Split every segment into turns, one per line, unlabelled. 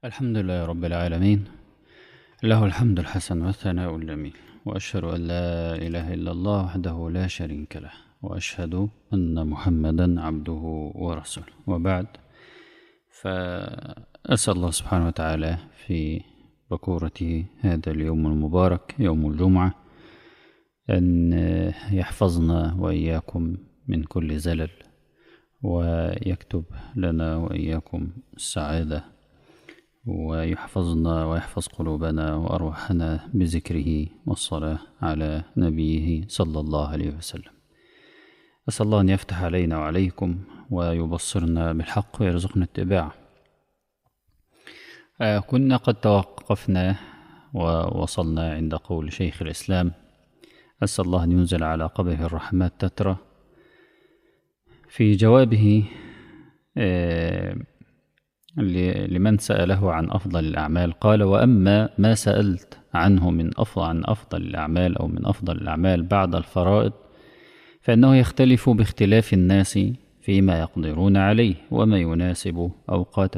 الحمد لله رب العالمين له الحمد الحسن والثناء الجميل وأشهد أن لا إله إلا الله وحده لا شريك له وأشهد أن محمدا عبده ورسوله وبعد فأسأل الله سبحانه وتعالى في بكورة هذا اليوم المبارك يوم الجمعة أن يحفظنا وإياكم من كل زلل ويكتب لنا وإياكم السعادة ويحفظنا ويحفظ قلوبنا وأرواحنا بذكره والصلاة على نبيه صلى الله عليه وسلم أسأل الله أن يفتح علينا وعليكم ويبصرنا بالحق ويرزقنا اتباعه آه كنا قد توقفنا ووصلنا عند قول شيخ الإسلام أسأل الله أن ينزل على قبره الرحمات تترى في جوابه آه لمن سأله عن أفضل الأعمال قال وأما ما سألت عنه من أفضل عن أفضل الأعمال أو من أفضل الأعمال بعد الفرائض فإنه يختلف باختلاف الناس فيما يقدرون عليه وما يناسب أوقاته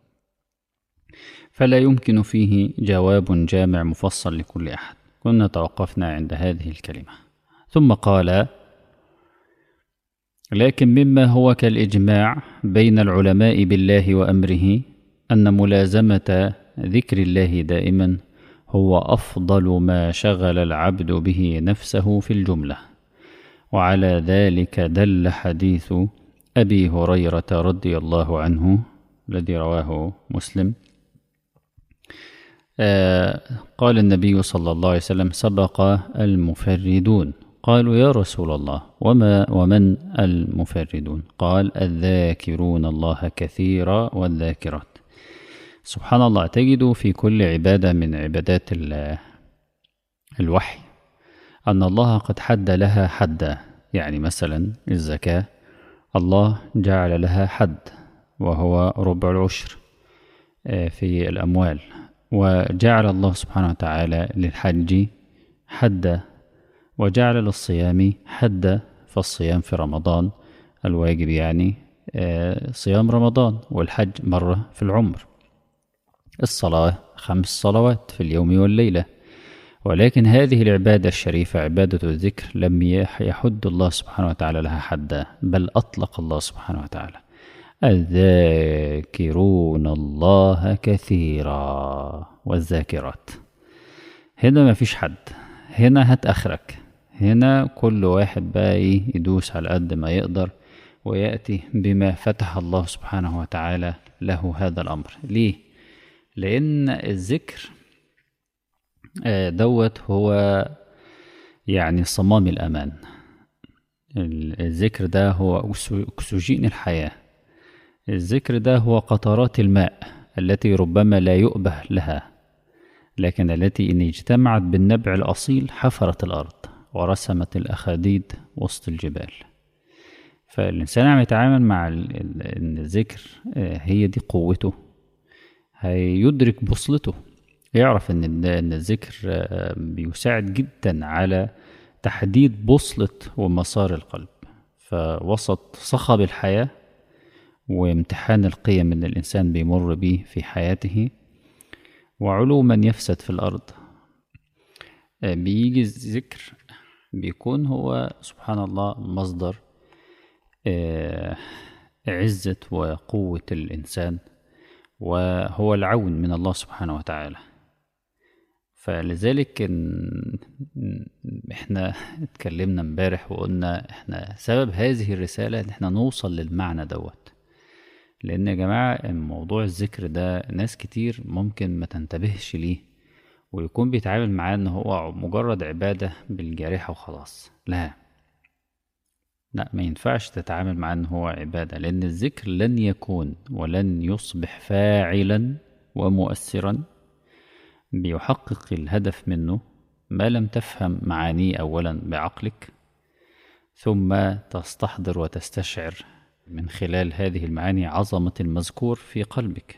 فلا يمكن فيه جواب جامع مفصل لكل أحد كنا توقفنا عند هذه الكلمة ثم قال لكن مما هو كالإجماع بين العلماء بالله وأمره أن ملازمة ذكر الله دائما هو أفضل ما شغل العبد به نفسه في الجملة وعلى ذلك دل حديث أبي هريرة رضي الله عنه الذي رواه مسلم آه قال النبي صلى الله عليه وسلم سبق المفردون قالوا يا رسول الله وما ومن المفردون قال الذاكرون الله كثيرا والذاكرات سبحان الله تجد في كل عبادة من عبادات الوحي أن الله قد حد لها حدا يعني مثلا الزكاة الله جعل لها حد وهو ربع العشر في الأموال وجعل الله سبحانه وتعالى للحج حدا وجعل للصيام حدا فالصيام في رمضان الواجب يعني صيام رمضان والحج مرة في العمر الصلاة خمس صلوات في اليوم والليلة ولكن هذه العبادة الشريفة عبادة الذكر لم يحد الله سبحانه وتعالى لها حدا بل أطلق الله سبحانه وتعالى الذاكرون الله كثيرا والذاكرات هنا ما فيش حد هنا هات اخرك هنا كل واحد بقى ايه يدوس على قد ما يقدر وياتي بما فتح الله سبحانه وتعالى له هذا الامر ليه لان الذكر دوت هو يعني صمام الامان الذكر ده هو اكسجين الحياه الذكر ده هو قطرات الماء التي ربما لا يؤبه لها لكن التي إن اجتمعت بالنبع الأصيل حفرت الأرض ورسمت الأخاديد وسط الجبال فالإنسان عم يتعامل مع إن الذكر هي دي قوته هيدرك بوصلته يعرف إن إن الذكر بيساعد جدا على تحديد بوصلة ومسار القلب فوسط صخب الحياة وامتحان القيم اللي الإنسان بيمر به في حياته وعلو من يفسد في الأرض بيجي الذكر بيكون هو سبحان الله مصدر عزة وقوة الإنسان وهو العون من الله سبحانه وتعالى فلذلك احنا اتكلمنا امبارح وقلنا احنا سبب هذه الرسالة ان احنا نوصل للمعنى دوت لان يا جماعة موضوع الذكر ده ناس كتير ممكن ما تنتبهش ليه ويكون بيتعامل معاه ان هو مجرد عبادة بالجارحة وخلاص لا لا ما ينفعش تتعامل معاه ان هو عبادة لان الذكر لن يكون ولن يصبح فاعلا ومؤثرا بيحقق الهدف منه ما لم تفهم معانيه اولا بعقلك ثم تستحضر وتستشعر من خلال هذه المعاني عظمة المذكور في قلبك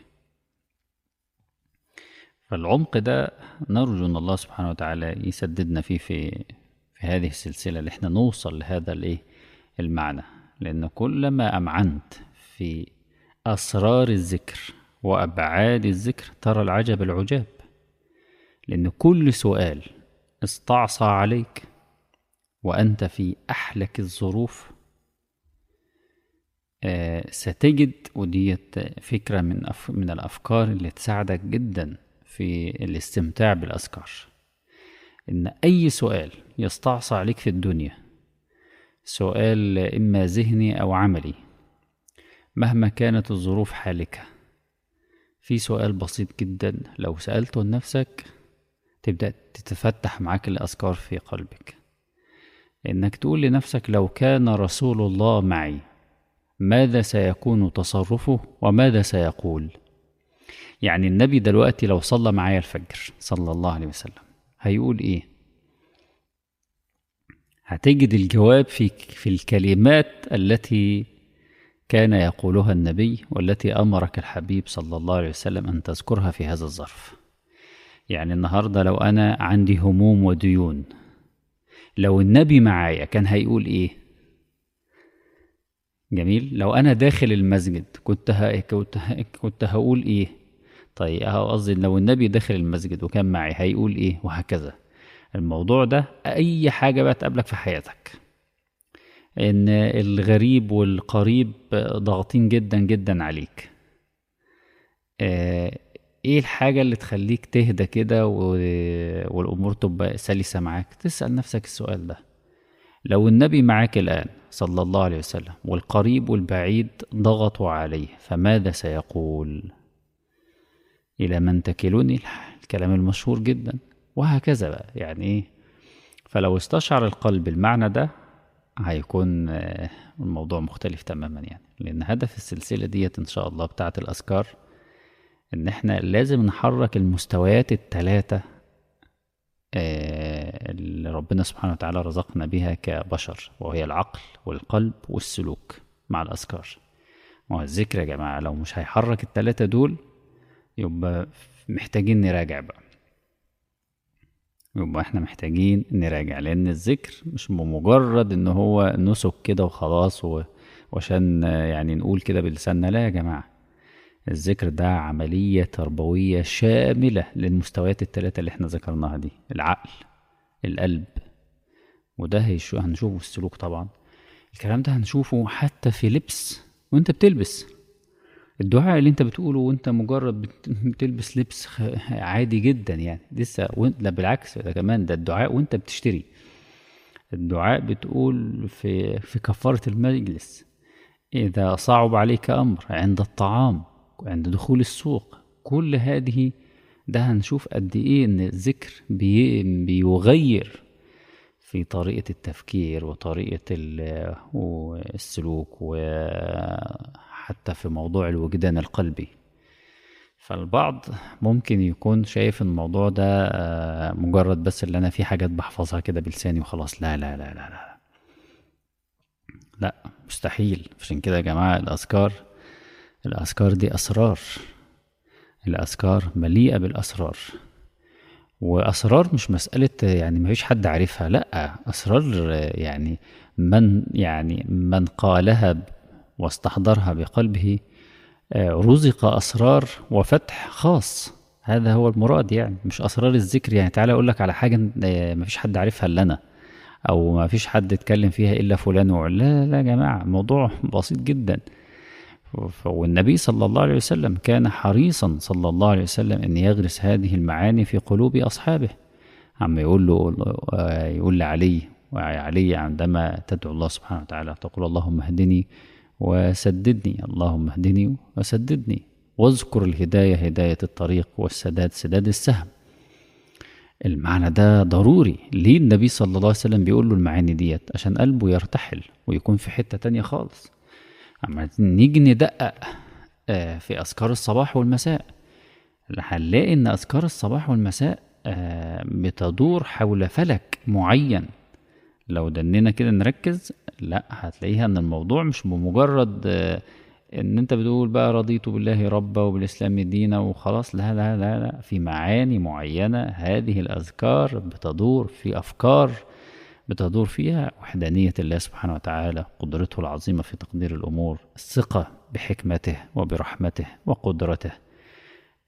فالعمق ده نرجو ان الله سبحانه وتعالى يسددنا فيه في في هذه السلسلة اللي احنا نوصل لهذا الايه المعنى لان كلما امعنت في اسرار الذكر وأبعاد الذكر ترى العجب العجاب لأن كل سؤال استعصى عليك وأنت في أحلك الظروف آه، ستجد وديت فكرة من أف من الأفكار اللي تساعدك جدا في الاستمتاع بالأذكار إن أي سؤال يستعصى عليك في الدنيا سؤال إما ذهني أو عملي مهما كانت الظروف حالكة في سؤال بسيط جدا لو سألته لنفسك تبدأ تتفتح معاك الأذكار في قلبك إنك تقول لنفسك لو كان رسول الله معي ماذا سيكون تصرفه وماذا سيقول يعني النبي دلوقتي لو صلى معايا الفجر صلى الله عليه وسلم هيقول ايه هتجد الجواب في في الكلمات التي كان يقولها النبي والتي امرك الحبيب صلى الله عليه وسلم ان تذكرها في هذا الظرف يعني النهارده لو انا عندي هموم وديون لو النبي معايا كان هيقول ايه جميل لو انا داخل المسجد كنت ه... كنت ه... كنت هقول ايه طيب أهو قصدي لو النبي داخل المسجد وكان معي هيقول ايه وهكذا الموضوع ده اي حاجه بقى تقابلك في حياتك ان الغريب والقريب ضاغطين جدا جدا عليك آه، ايه الحاجه اللي تخليك تهدى كده و- والامور تبقى سلسه معاك تسال نفسك السؤال ده لو النبي معاك الان صلى الله عليه وسلم والقريب والبعيد ضغطوا عليه فماذا سيقول الى من تكلني الكلام المشهور جدا وهكذا بقى يعني ايه فلو استشعر القلب المعنى ده هيكون آه، الموضوع مختلف تماما يعني لان هدف السلسله ديت ان شاء الله بتاعه الاذكار ان احنا لازم نحرك المستويات الثلاثه اللي ربنا سبحانه وتعالى رزقنا بها كبشر وهي العقل والقلب والسلوك مع الاذكار ما هو الذكر يا جماعه لو مش هيحرك الثلاثه دول يبقى محتاجين نراجع بقى يبقى احنا محتاجين نراجع لان الذكر مش بمجرد ان هو نسك كده وخلاص و- وعشان آه، يعني نقول كده بلساننا لا يا جماعة الذكر ده عملية تربوية شاملة للمستويات الثلاثة اللي احنا ذكرناها دي العقل القلب وده هيشو هنشوفه في السلوك طبعا الكلام ده هنشوفه حتى في لبس وانت بتلبس الدعاء اللي انت بتقوله وانت مجرد بت- بتلبس لبس خ- عادي جدا يعني لسه وانت لا بالعكس ده كمان ده الدعاء وانت بتشتري الدعاء بتقول في في كفارة المجلس إذا صعب عليك أمر عند الطعام عند دخول السوق كل هذه ده هنشوف قد إيه إن الذكر بي بيغير في طريقة التفكير وطريقة ال- والسلوك وحتى في موضوع الوجدان القلبي فالبعض ممكن يكون شايف الموضوع ده آه، مجرد بس اللي انا في حاجات بحفظها كده بلساني وخلاص لا لا لا لا لا لا مستحيل عشان كده يا جماعة الأذكار الأذكار دي أسرار الأذكار مليئة بالأسرار وأسرار مش مسألة يعني مفيش حد عارفها لأ أسرار يعني من يعني من قالها واستحضرها بقلبه آه، رزق أسرار وفتح خاص هذا هو المراد يعني مش أسرار الذكر يعني تعالى أقول لك على حاجة آه، مفيش حد عارفها إلا أنا أو مفيش حد اتكلم فيها إلا فلان وعلان لا لا يا جماعة الموضوع بسيط جدا ف- والنبي صلى الله عليه وسلم كان حريصا صلى الله عليه وسلم أن يغرس هذه المعاني في قلوب أصحابه عم يقول له آه، يقول لعلي وعلي عندما تدعو الله سبحانه وتعالى تقول اللهم اهدني وسددني اللهم اهدني وسددني واذكر الهداية هداية الطريق والسداد سداد السهم المعنى ده ضروري ليه النبي صلى الله عليه وسلم بيقول له المعاني ديت عشان قلبه يرتحل ويكون في حتة تانية خالص اما نيجي ندقق آه، في أذكار الصباح والمساء هنلاقي إن أذكار الصباح والمساء آه، بتدور حول فلك معين لو دننا كده نركز لا هتلاقيها ان الموضوع مش بمجرد آه، ان انت بتقول بقى رضيت بالله ربا وبالاسلام دينا وخلاص لا لا لا لا في معاني معينة هذه الاذكار بتدور في افكار بتدور فيها وحدانية الله سبحانه وتعالى قدرته العظيمة في تقدير الامور الثقة بحكمته وبرحمته وقدرته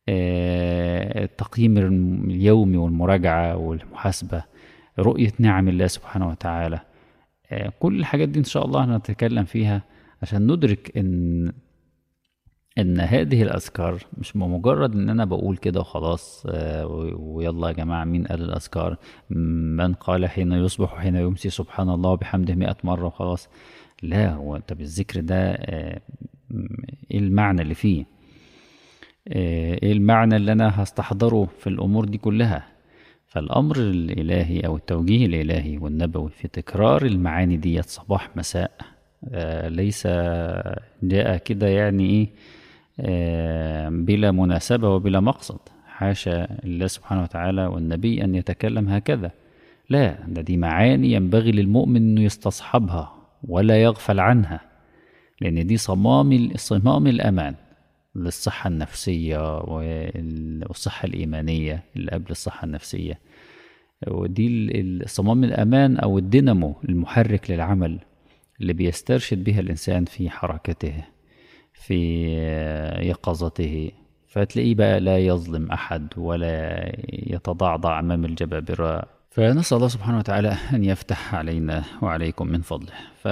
آه، التقييم اليومي والمراجعة والمحاسبة رؤية نعم الله سبحانه وتعالى آه، كل الحاجات دي إن شاء الله هنتكلم فيها عشان ندرك إن إن هذه الأذكار مش بمجرد إن أنا بقول كده وخلاص آه، و- ويلا يا جماعة مين قال الأذكار من قال حين يصبح وحين يمسي سبحان الله وبحمده مئة مرة وخلاص لا هو طب الذكر ده آه، م- إيه المعنى اللي فيه آه، ايه المعنى اللي انا هستحضره في الامور دي كلها فالامر الالهي او التوجيه الالهي والنبوي في تكرار المعاني ديت صباح مساء آه، ليس جاء كده يعني ايه آه، بلا مناسبة وبلا مقصد حاشا الله سبحانه وتعالى والنبي أن يتكلم هكذا لا ده دي معاني ينبغي للمؤمن أنه يستصحبها ولا يغفل عنها لأن دي صمام صمام الأمان للصحة النفسية وال- والصحة الإيمانية اللي قبل الصحة النفسية ودي ال- ال- صمام الأمان أو الدينامو المحرك للعمل اللي بيسترشد بها الإنسان في حركته في يقظته فتلاقيه بقى لا يظلم أحد ولا يتضعضع أمام الجبابرة فنسأل الله سبحانه وتعالى أن يفتح علينا وعليكم من فضله ف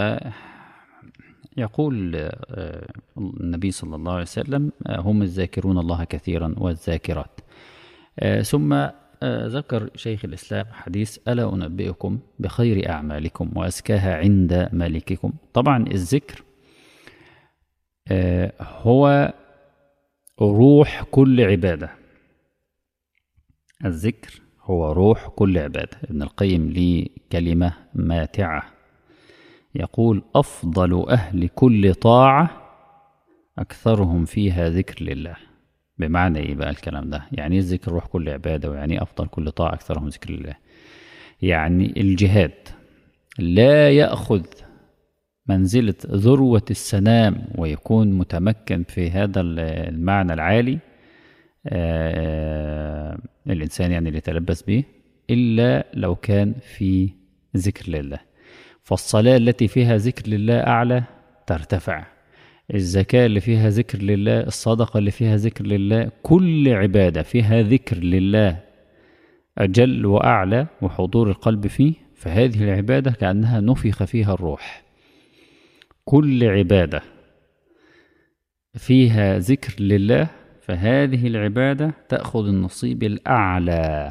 يقول آه، النبي صلى الله عليه وسلم آه، هم الذاكرون الله كثيرا والذاكرات آه، ثم آه، ذكر شيخ الإسلام حديث ألا أنبئكم بخير أعمالكم وأزكاها عند مالككم طبعا الذكر آه، هو روح كل عبادة الذكر هو روح كل عبادة ابن القيم ليه كلمة ماتعة يقول أفضل أهل كل طاعة أكثرهم فيها ذكر لله بمعنى إيه بقى الكلام ده يعني إيه ذكر روح كل عبادة ويعني إيه أفضل كل طاعة أكثرهم ذكر لله يعني الجهاد لا يأخذ منزلة ذروة السنام ويكون متمكن في هذا المعنى العالي آه، الإنسان يعني اللي يتلبس به إلا لو كان في ذكر لله فالصلاة التي فيها ذكر لله أعلى ترتفع الزكاة اللي فيها ذكر لله الصدقة اللي فيها ذكر لله كل عبادة فيها ذكر لله أجل وأعلى وحضور القلب فيه فهذه العبادة كأنها نفخ فيها الروح كل عبادة فيها ذكر لله فهذه العبادة تأخذ النصيب الأعلى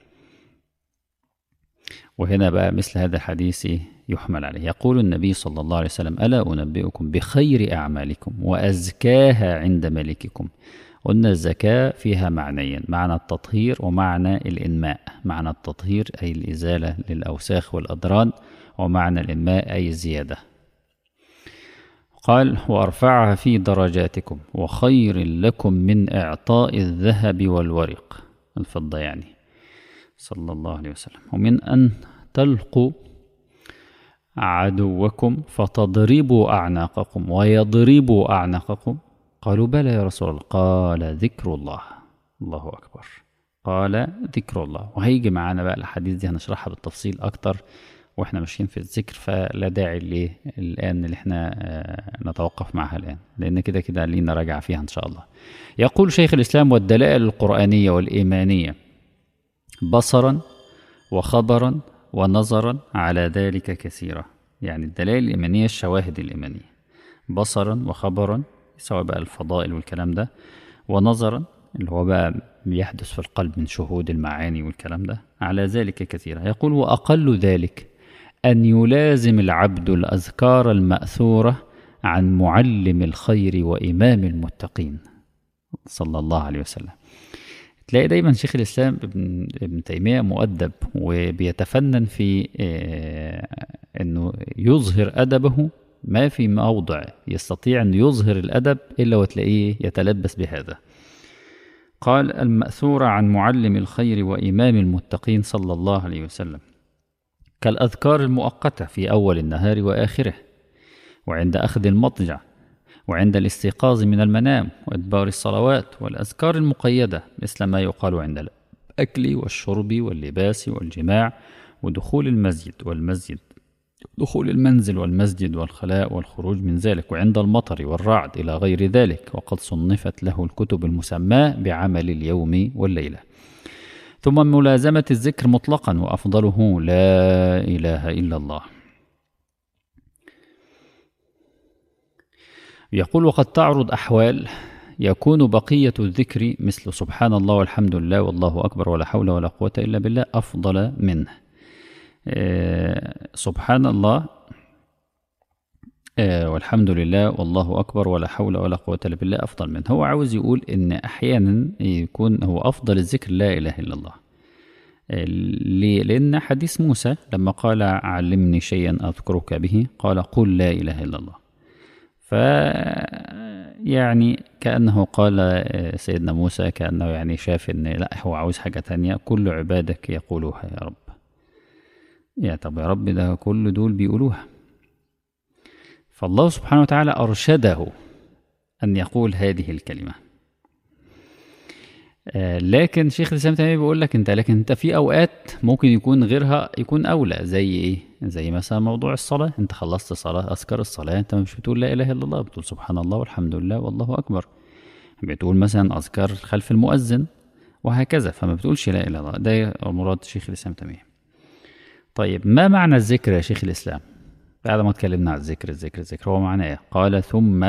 وهنا بقى مثل هذا الحديث يحمل عليه يقول النبي صلى الله عليه وسلم ألا أنبئكم بخير أعمالكم وأزكاها عند ملككم قلنا الزكاة فيها معنيين معنى التطهير ومعنى الإنماء معنى التطهير أي الإزالة للأوساخ والأدران ومعنى الإنماء أي الزيادة قال وأرفعها في درجاتكم وخير لكم من إعطاء الذهب والورق الفضة يعني صلى الله عليه وسلم ومن أن تلقوا عدوكم فتضربوا أعناقكم ويضربوا أعناقكم قالوا بلى يا رسول الله قال ذكر الله الله أكبر قال ذكر الله وهيجي معانا بقى الحديث دي هنشرحها بالتفصيل أكتر واحنا ماشيين في الذكر فلا داعي ليه الآن اللي احنا آه، نتوقف معها الآن لأن كده كده لينا راجعة فيها إن شاء الله يقول شيخ الإسلام والدلائل القرآنية والإيمانية بصرا وخبرا ونظرا على ذلك كثيرة يعني الدلائل الإيمانية الشواهد الإيمانية بصرا وخبرا سواء بقى الفضائل والكلام ده ونظرا اللي هو بقى بيحدث في القلب من شهود المعاني والكلام ده على ذلك كثيرا يقول وأقل ذلك أن يلازم العبد الأذكار المأثورة عن معلم الخير وإمام المتقين صلى الله عليه وسلم تلاقي دايما شيخ الإسلام ابن, ابن تيمية مؤدب وبيتفنن في آه، أنه يظهر أدبه ما في موضع يستطيع أن يظهر الأدب إلا وتلاقيه يتلبس بهذا قال المأثور عن معلم الخير وإمام المتقين صلى الله عليه وسلم كالأذكار المؤقتة في أول النهار وآخره وعند أخذ المضجع وعند الاستيقاظ من المنام وإدبار الصلوات والأذكار المقيدة مثل ما يقال عند الأكل والشرب واللباس والجماع ودخول المسجد والمسجد دخول المنزل والمسجد والخلاء والخروج من ذلك وعند المطر والرعد إلى غير ذلك وقد صنفت له الكتب المسماة بعمل اليوم والليلة ثم ملازمة الذكر مطلقا وأفضله لا إله إلا الله يقول وقد تعرض أحوال يكون بقية الذكر مثل سبحان الله والحمد لله والله أكبر ولا حول ولا قوة إلا بالله أفضل منه آه، سبحان الله آه، والحمد لله والله أكبر ولا حول ولا قوة إلا بالله أفضل منه هو عاوز يقول إن أحيانا يكون هو أفضل الذكر لا إله إلا الله آه، ليه؟ لأن حديث موسى لما قال علمني شيئا أذكرك به قال قل لا إله إلا الله ف يعني كأنه قال سيدنا موسى كأنه يعني شاف إن لا هو عاوز حاجة تانية كل عبادك يقولوها يا رب يا طب يا رب ده كل دول بيقولوها فالله سبحانه وتعالى أرشده أن يقول هذه الكلمة آه، لكن شيخ الإسلام تيمية بيقول لك أنت لكن أنت في أوقات ممكن يكون غيرها يكون أولى زي إيه؟ زي مثلا موضوع الصلاة أنت خلصت صلاة أذكر الصلاة أنت مش بتقول لا إله إلا الله بتقول سبحان الله والحمد لله والله أكبر بتقول مثلا أذكار خلف المؤذن وهكذا فما بتقولش لا إله إلا الله ده مراد شيخ الإسلام تيمية طيب ما معنى الذكر يا شيخ الإسلام بعد ما اتكلمنا عن الذكر الذكر الذكر هو معناه إيه؟ قال ثم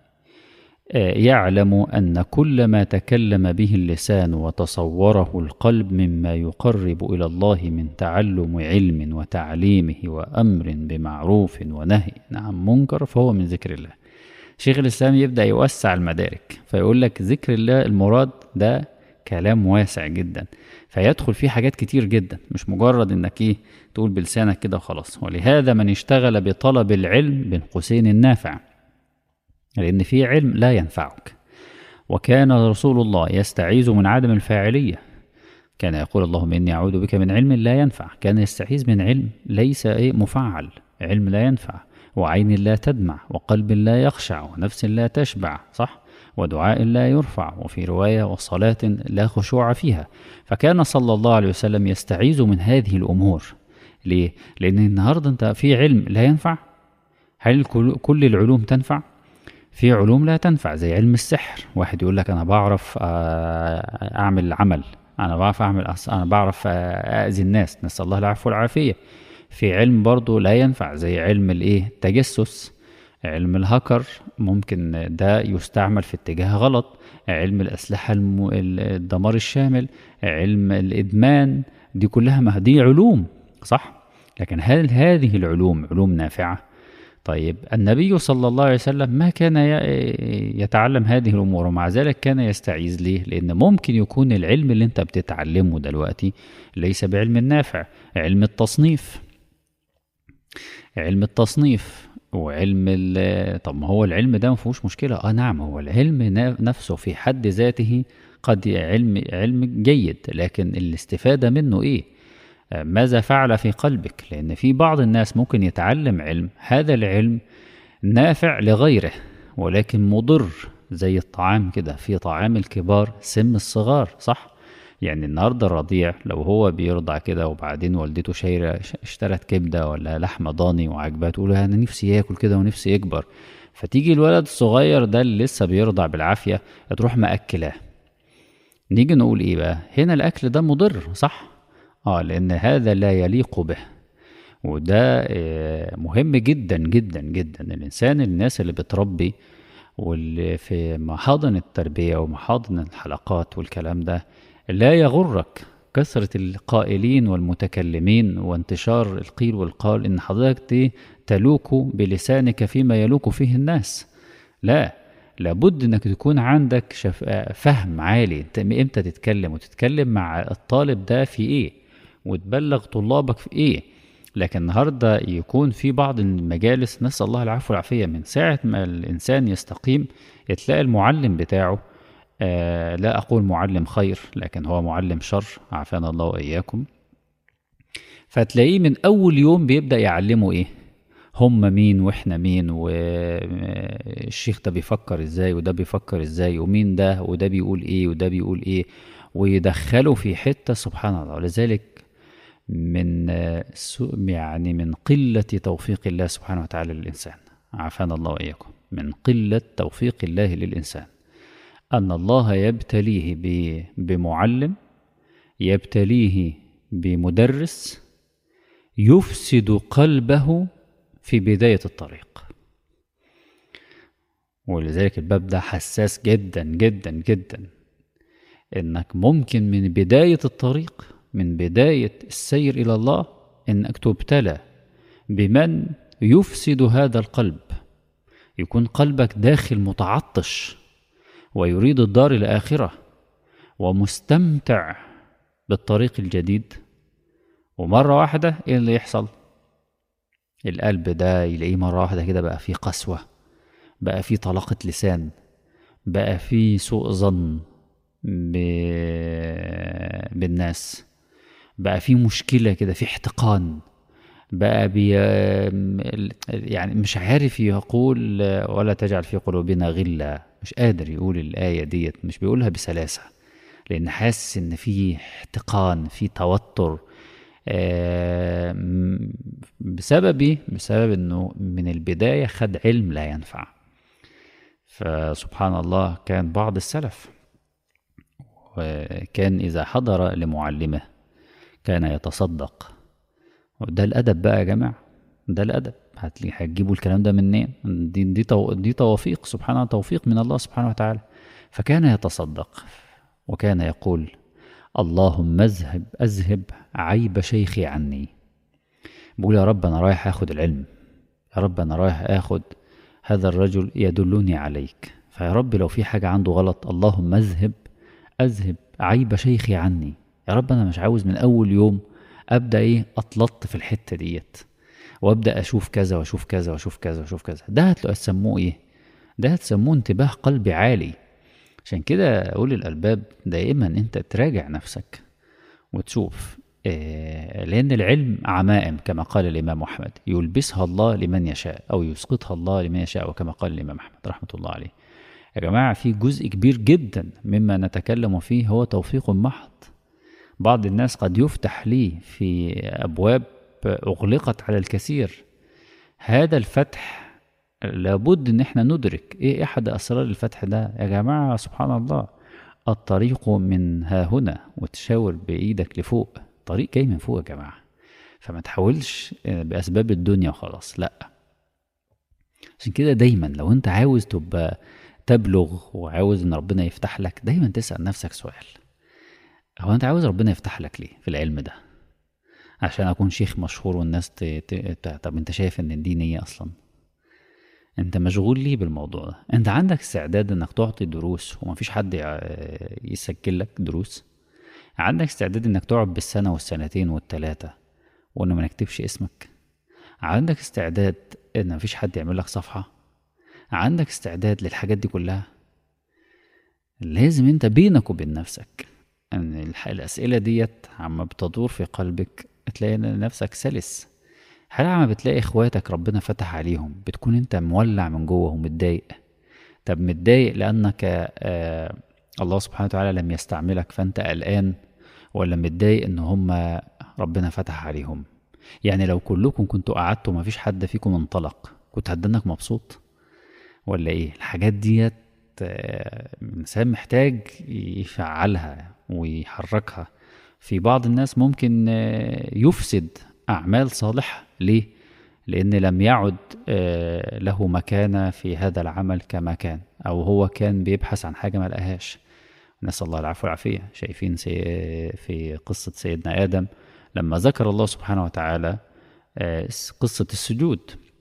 آه، يعلم أن كل ما تكلم به اللسان وتصوره القلب مما يقرب إلى الله من تعلم علم وتعليمه وأمر بمعروف ونهي عن منكر فهو من ذكر الله شيخ الإسلام يبدأ يوسع المدارك فيقول لك ذكر الله المراد ده كلام واسع جدا فيدخل فيه حاجات كتير جدا مش مجرد انك ايه تقول بلسانك كده وخلاص ولهذا من اشتغل بطلب العلم بين قوسين النافع لان في علم لا ينفعك وكان رسول الله يستعيذ من عدم الفاعليه كان يقول اللهم اني اعوذ بك من علم لا ينفع كان يستعيذ من علم ليس ايه مفعل علم لا ينفع وعين لا تدمع وقلب لا يخشع ونفس لا تشبع صح ودعاء لا يرفع وفي رواية وصلاة لا خشوع فيها فكان صلى الله عليه وسلم يستعيذ من هذه الأمور ليه؟ لأن النهاردة أنت في علم لا ينفع هل كل العلوم تنفع؟ في علوم لا تنفع زي علم السحر واحد يقول لك أنا بعرف آه، أعمل عمل أنا بعرف أعمل أنا بعرف آه، أذي الناس نسأل الله العفو والعافية في علم برضه لا ينفع زي علم الإيه التجسس علم الهاكر ممكن ده يستعمل في اتجاه غلط علم الأسلحة الم... الدمار الشامل علم الإدمان دي كلها ما دي علوم صح لكن هل هذه العلوم علوم نافعة طيب النبي صلى الله عليه وسلم ما كان يتعلم هذه الأمور ومع ذلك كان يستعيذ ليه لأن ممكن يكون العلم اللي انت بتتعلمه دلوقتي ليس بعلم نافع علم التصنيف علم التصنيف وعلم طب ما هو العلم ده ما فيهوش مشكله اه نعم هو العلم نفسه في حد ذاته قد علم علم جيد لكن الاستفاده منه ايه آه، ماذا فعل في قلبك لان في بعض الناس ممكن يتعلم علم هذا العلم نافع لغيره ولكن مضر زي الطعام كده في طعام الكبار سم الصغار صح يعني النهارده الرضيع لو هو بيرضع كده وبعدين والدته شايره اشترت كبده ولا لحمه ضاني وعجبها تقول انا نفسي ياكل كده ونفسي يكبر فتيجي الولد الصغير ده اللي لسه بيرضع بالعافيه تروح مأكلاه نيجي نقول ايه بقى هنا الاكل ده مضر صح اه لان هذا لا يليق به وده آه، مهم جدا جدا جدا الانسان الناس اللي بتربي واللي في محاضن التربيه ومحاضن الحلقات والكلام ده لا يغرك كثرة القائلين والمتكلمين وانتشار القيل والقال إن حضرتك تلوك بلسانك فيما يلوك فيه الناس لا لابد انك تكون عندك شف... فهم عالي انت امتى تتكلم وتتكلم مع الطالب ده في ايه وتبلغ طلابك في ايه لكن النهارده يكون في بعض المجالس نسال الله العفو والعافيه من ساعه ما الانسان يستقيم تلاقي المعلم بتاعه آه لا أقول معلم خير لكن هو معلم شر عافانا الله وإياكم فتلاقيه من أول يوم بيبدأ يعلمه إيه هم مين واحنا مين والشيخ ده بيفكر ازاي وده بيفكر ازاي ومين ده وده بيقول ايه وده بيقول ايه ويدخله في حته سبحان الله ولذلك من يعني من قلة توفيق الله سبحانه وتعالى للإنسان عافانا الله وإياكم من قلة توفيق الله للإنسان أن الله يبتليه بمعلم يبتليه بمدرس يفسد قلبه في بداية الطريق ولذلك الباب ده حساس جدا جدا جدا انك ممكن من بداية الطريق من بداية السير إلى الله إنك تبتلى بمن يفسد هذا القلب يكون قلبك داخل متعطش ويريد الدار الآخرة ومستمتع بالطريق الجديد ومرة واحدة إيه اللي يحصل القلب ده يلاقيه مرة واحدة كده بقى فيه قسوة بقى فيه طلاقة لسان بقى فيه سوء ظن ب... بالناس بقى في مشكلة كده في احتقان بقى بي يعني مش عارف يقول ولا تجعل في قلوبنا غلة مش قادر يقول الآية ديت مش بيقولها بسلاسة لأن حاسس إن في احتقان في توتر بسبب ايه؟ بسبب انه من البداية خد علم لا ينفع فسبحان الله كان بعض السلف وكان إذا حضر لمعلمه كان يتصدق وده الأدب بقى يا جماعة ده الأدب هتجيبوا الكلام ده منين دي دي, تو دي توفيق سبحانه توفيق من الله سبحانه وتعالى فكان يتصدق وكان يقول اللهم اذهب اذهب عيب شيخي عني بقول يا رب انا رايح اخد العلم يا رب انا رايح اخد هذا الرجل يدلني عليك فيا رب لو في حاجة عنده غلط اللهم اذهب اذهب عيب شيخي عني يا رب انا مش عاوز من اول يوم ابدا ايه اطلط في الحته ديت وابدا اشوف كذا واشوف كذا واشوف كذا واشوف كذا ده هتسموه ايه ده هتسموه انتباه قلبي عالي عشان كده اقول الالباب دائما انت تراجع نفسك وتشوف إيه لان العلم عمائم كما قال الامام احمد يلبسها الله لمن يشاء او يسقطها الله لمن يشاء وكما قال الامام احمد رحمه الله عليه يا جماعه في جزء كبير جدا مما نتكلم فيه هو توفيق محض بعض الناس قد يفتح لي في أبواب أغلقت على الكثير هذا الفتح لابد ان احنا ندرك ايه احد اسرار الفتح ده يا جماعه سبحان الله الطريق من ها هنا وتشاور بايدك لفوق طريق جاي من فوق يا جماعه فما تحاولش باسباب الدنيا وخلاص لا عشان كده دايما لو انت عاوز تبقى تبلغ وعاوز ان ربنا يفتح لك دايما تسال نفسك سؤال هو انت عاوز ربنا يفتح لك ليه في العلم ده عشان اكون شيخ مشهور والناس ت... ت... طب انت شايف ان دي نية اصلا انت مشغول ليه بالموضوع ده انت عندك استعداد انك تعطي دروس ومفيش حد يسجل لك دروس عندك استعداد انك تقعد بالسنة والسنتين والتلاتة وانه ما نكتبش اسمك عندك استعداد ان مفيش حد يعمل لك صفحة عندك استعداد للحاجات دي كلها لازم انت بينك وبين نفسك ان الاسئله ديت عما بتدور في قلبك تلاقي نفسك سلس هل عما بتلاقي اخواتك ربنا فتح عليهم بتكون انت مولع من جوه ومتضايق طب متضايق لانك آه الله سبحانه وتعالى لم يستعملك فانت قلقان ولا متضايق ان هم ربنا فتح عليهم يعني لو كلكم كنتوا قعدتوا ما فيش حد فيكم انطلق كنت هتدنك مبسوط ولا ايه الحاجات ديت الإنسان محتاج يفعلها ويحركها في بعض الناس ممكن يفسد أعمال صالحة ليه؟ لأن لم يعد له مكانة في هذا العمل كما كان أو هو كان بيبحث عن حاجة ما لقاهاش نسأل الله العفو والعافية شايفين في قصة سيدنا آدم لما ذكر الله سبحانه وتعالى قصة السجود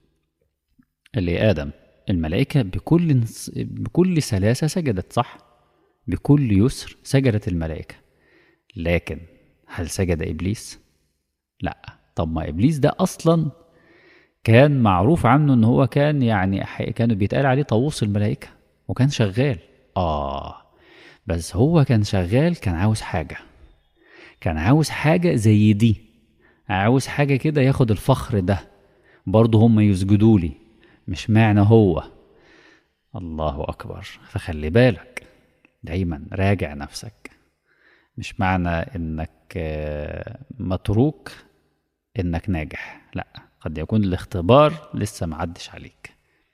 اللي آدم الملائكة بكل بكل سلاسة سجدت صح بكل يسر سجدت الملائكة لكن هل سجد إبليس؟ لا طب ما إبليس ده أصلا كان معروف عنه إن هو كان يعني كانوا بيتقال عليه طاووس الملائكة وكان شغال آه بس هو كان شغال كان عاوز حاجة كان عاوز حاجة زي دي عاوز حاجة كده ياخد الفخر ده برضه هم يسجدوا لي مش معنى هو الله أكبر فخلي بالك دايما راجع نفسك مش معنى انك آه، متروك انك ناجح لا قد يكون الاختبار لسه معدش عليك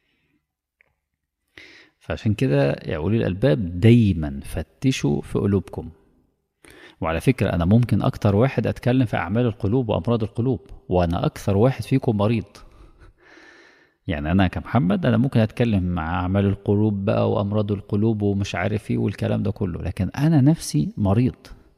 فعشان كده يا أولي الألباب دايما فتشوا في قلوبكم وعلى فكرة أنا ممكن أكتر واحد أتكلم في أعمال القلوب وأمراض القلوب وأنا أكثر واحد فيكم مريض يعني أنا كمحمد أنا ممكن أتكلم مع أعمال القلوب بقى وأمراض القلوب ومش عارف إيه والكلام ده كله لكن أنا نفسي مريض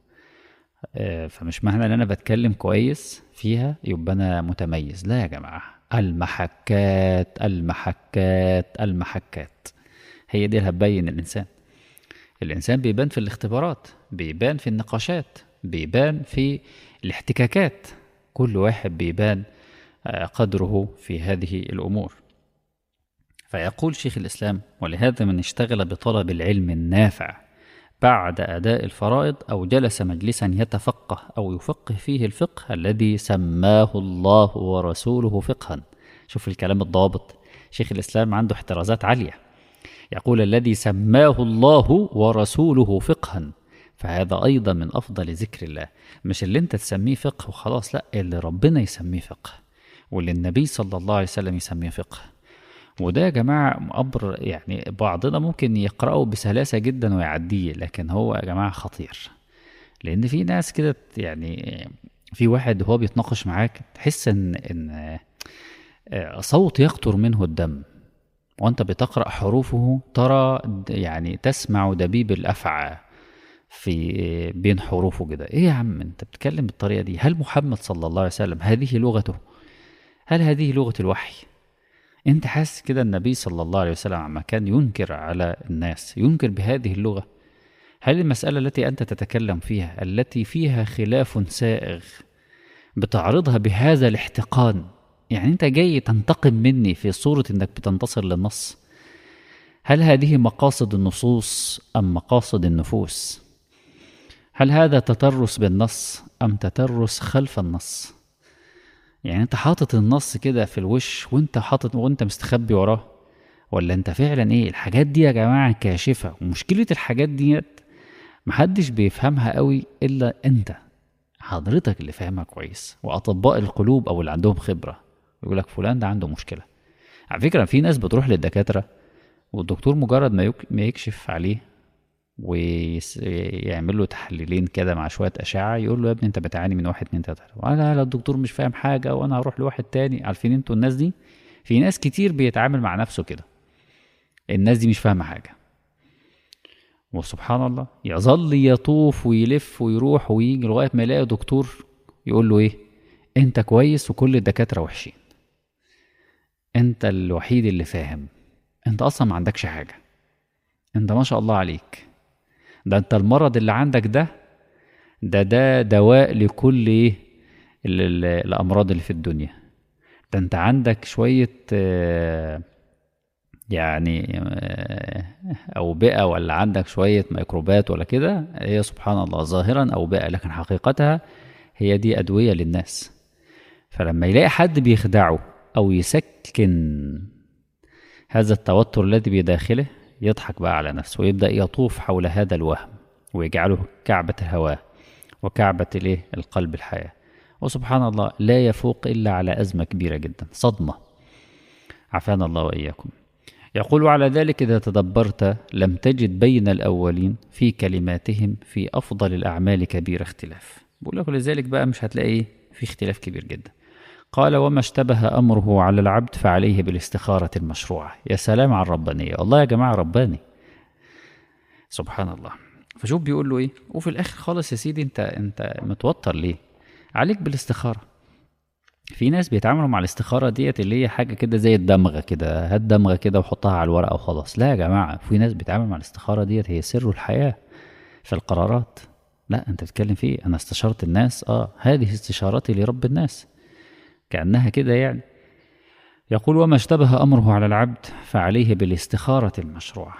آه، فمش معنى ان انا بتكلم كويس فيها يبقى انا متميز لا يا جماعه المحكات المحكات المحكات هي دي اللي هتبين الانسان الانسان بيبان في الاختبارات بيبان في النقاشات بيبان في الاحتكاكات كل واحد بيبان آه، قدره في هذه الامور فيقول شيخ الاسلام ولهذا من اشتغل بطلب العلم النافع بعد أداء الفرائض أو جلس مجلسا يتفقه أو يفقه فيه الفقه الذي سماه الله ورسوله فقها شوف الكلام الضابط شيخ الإسلام عنده احترازات عالية يقول الذي سماه الله ورسوله فقها فهذا أيضا من أفضل ذكر الله مش اللي أنت تسميه فقه وخلاص لا اللي ربنا يسميه فقه واللي النبي صلى الله عليه وسلم يسميه فقه وده يا جماعة أمر يعني بعضنا ممكن يقرأه بسلاسة جدا ويعديه لكن هو يا جماعة خطير لأن في ناس كده يعني في واحد وهو بيتناقش معاك تحس إن إن آه، صوت يقطر منه الدم وأنت بتقرأ حروفه ترى د- يعني تسمع دبيب الأفعى في بين حروفه كده إيه يا عم أنت بتتكلم بالطريقة دي هل محمد صلى الله عليه وسلم هذه لغته هل هذه لغة الوحي انت حاسس كده النبي صلى الله عليه وسلم عما كان ينكر على الناس ينكر بهذه اللغة هل المسألة التي أنت تتكلم فيها التي فيها خلاف سائغ بتعرضها بهذا الاحتقان يعني أنت جاي تنتقم مني في صورة أنك بتنتصر للنص هل هذه مقاصد النصوص أم مقاصد النفوس هل هذا تترس بالنص أم تترس خلف النص يعني انت حاطط النص كده في الوش وانت حاطط وانت مستخبي وراه ولا انت فعلا ايه الحاجات دي يا جماعه كاشفه ومشكله الحاجات ديت محدش بيفهمها قوي الا انت حضرتك اللي فاهمها كويس واطباء القلوب او اللي عندهم خبره يقول لك فلان ده عنده مشكله على فكره في ناس بتروح للدكاتره والدكتور مجرد ما يك- ما يكشف عليه ويعمل له تحليلين كده مع شويه اشعه يقول له يا ابني انت بتعاني من واحد اتنين تلاته ولا لا الدكتور مش فاهم حاجه وانا هروح لواحد تاني عارفين انتوا الناس دي في ناس كتير بيتعامل مع نفسه كده الناس دي مش فاهمه حاجه وسبحان الله يظل يطوف ويلف ويروح ويجي لغايه ما يلاقي دكتور يقول له ايه انت كويس وكل الدكاتره وحشين انت الوحيد اللي فاهم انت اصلا ما عندكش حاجه انت ما شاء الله عليك ده انت المرض اللي عندك ده ده ده دواء لكل ايه ال- ال- الامراض اللي في الدنيا ده انت عندك شويه آه، يعني آه، اوبئه ولا عندك شويه ميكروبات ولا كده هي سبحان الله ظاهرا اوبئه لكن حقيقتها هي دي ادويه للناس فلما يلاقي حد بيخدعه او يسكن هذا التوتر الذي بداخله يضحك بقى على نفسه ويبدأ يطوف حول هذا الوهم ويجعله كعبة الهواء وكعبة الايه القلب الحياة وسبحان الله لا يفوق إلا على أزمة كبيرة جدا صدمة عافانا الله وإياكم يقول على ذلك إذا تدبرت لم تجد بين الأولين في كلماتهم في أفضل الأعمال كبير اختلاف بقول لك لذلك بقى مش هتلاقي إيه؟ في اختلاف كبير جدا قال وما اشتبه أمره على العبد فعليه بالاستخارة المشروعة يا سلام على الربانية والله يا جماعة رباني سبحان الله فشوف بيقول له ايه وفي الاخر خالص يا سيدي انت انت متوتر ليه عليك بالاستخاره في ناس بيتعاملوا مع الاستخاره ديت اللي هي حاجه كده زي الدمغه كده هات دمغه كده وحطها على الورقه وخلاص لا يا جماعه في ناس بيتعامل مع الاستخاره ديت هي سر الحياه في القرارات لا انت بتتكلم في إيه؟ انا استشرت الناس اه هذه استشارتي لرب الناس كانها كده يعني يقول وما اشتبه امره على العبد فعليه بالاستخاره المشروعه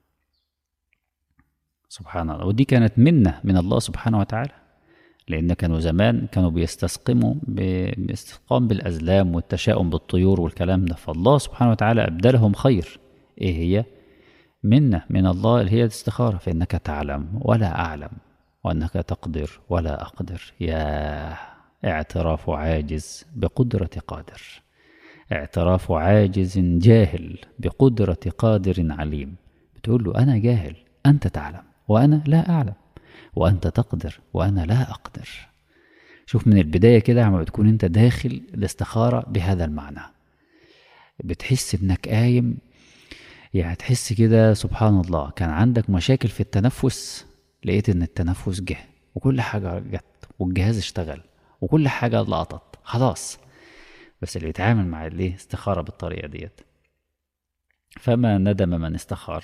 سبحان الله ودي كانت منة من الله سبحانه وتعالى لأن كانوا زمان كانوا بيستسقموا ب- باستسقام بالأزلام والتشاؤم بالطيور والكلام ده فالله سبحانه وتعالى أبدلهم خير إيه هي؟ منة من الله اللي هي الاستخارة فإنك تعلم ولا أعلم وأنك تقدر ولا أقدر يا اعتراف عاجز بقدرة قادر اعتراف عاجز جاهل بقدرة قادر عليم بتقول له أنا جاهل أنت تعلم وأنا لا أعلم وأنت تقدر وأنا لا أقدر شوف من البداية كده عم بتكون أنت داخل الاستخارة بهذا المعنى بتحس إنك قايم يعني تحس كده سبحان الله كان عندك مشاكل في التنفس لقيت إن التنفس جه وكل حاجة جت والجهاز اشتغل وكل حاجة لقطت خلاص بس اللي بيتعامل مع الايه استخارة بالطريقة ديت فما ندم من استخار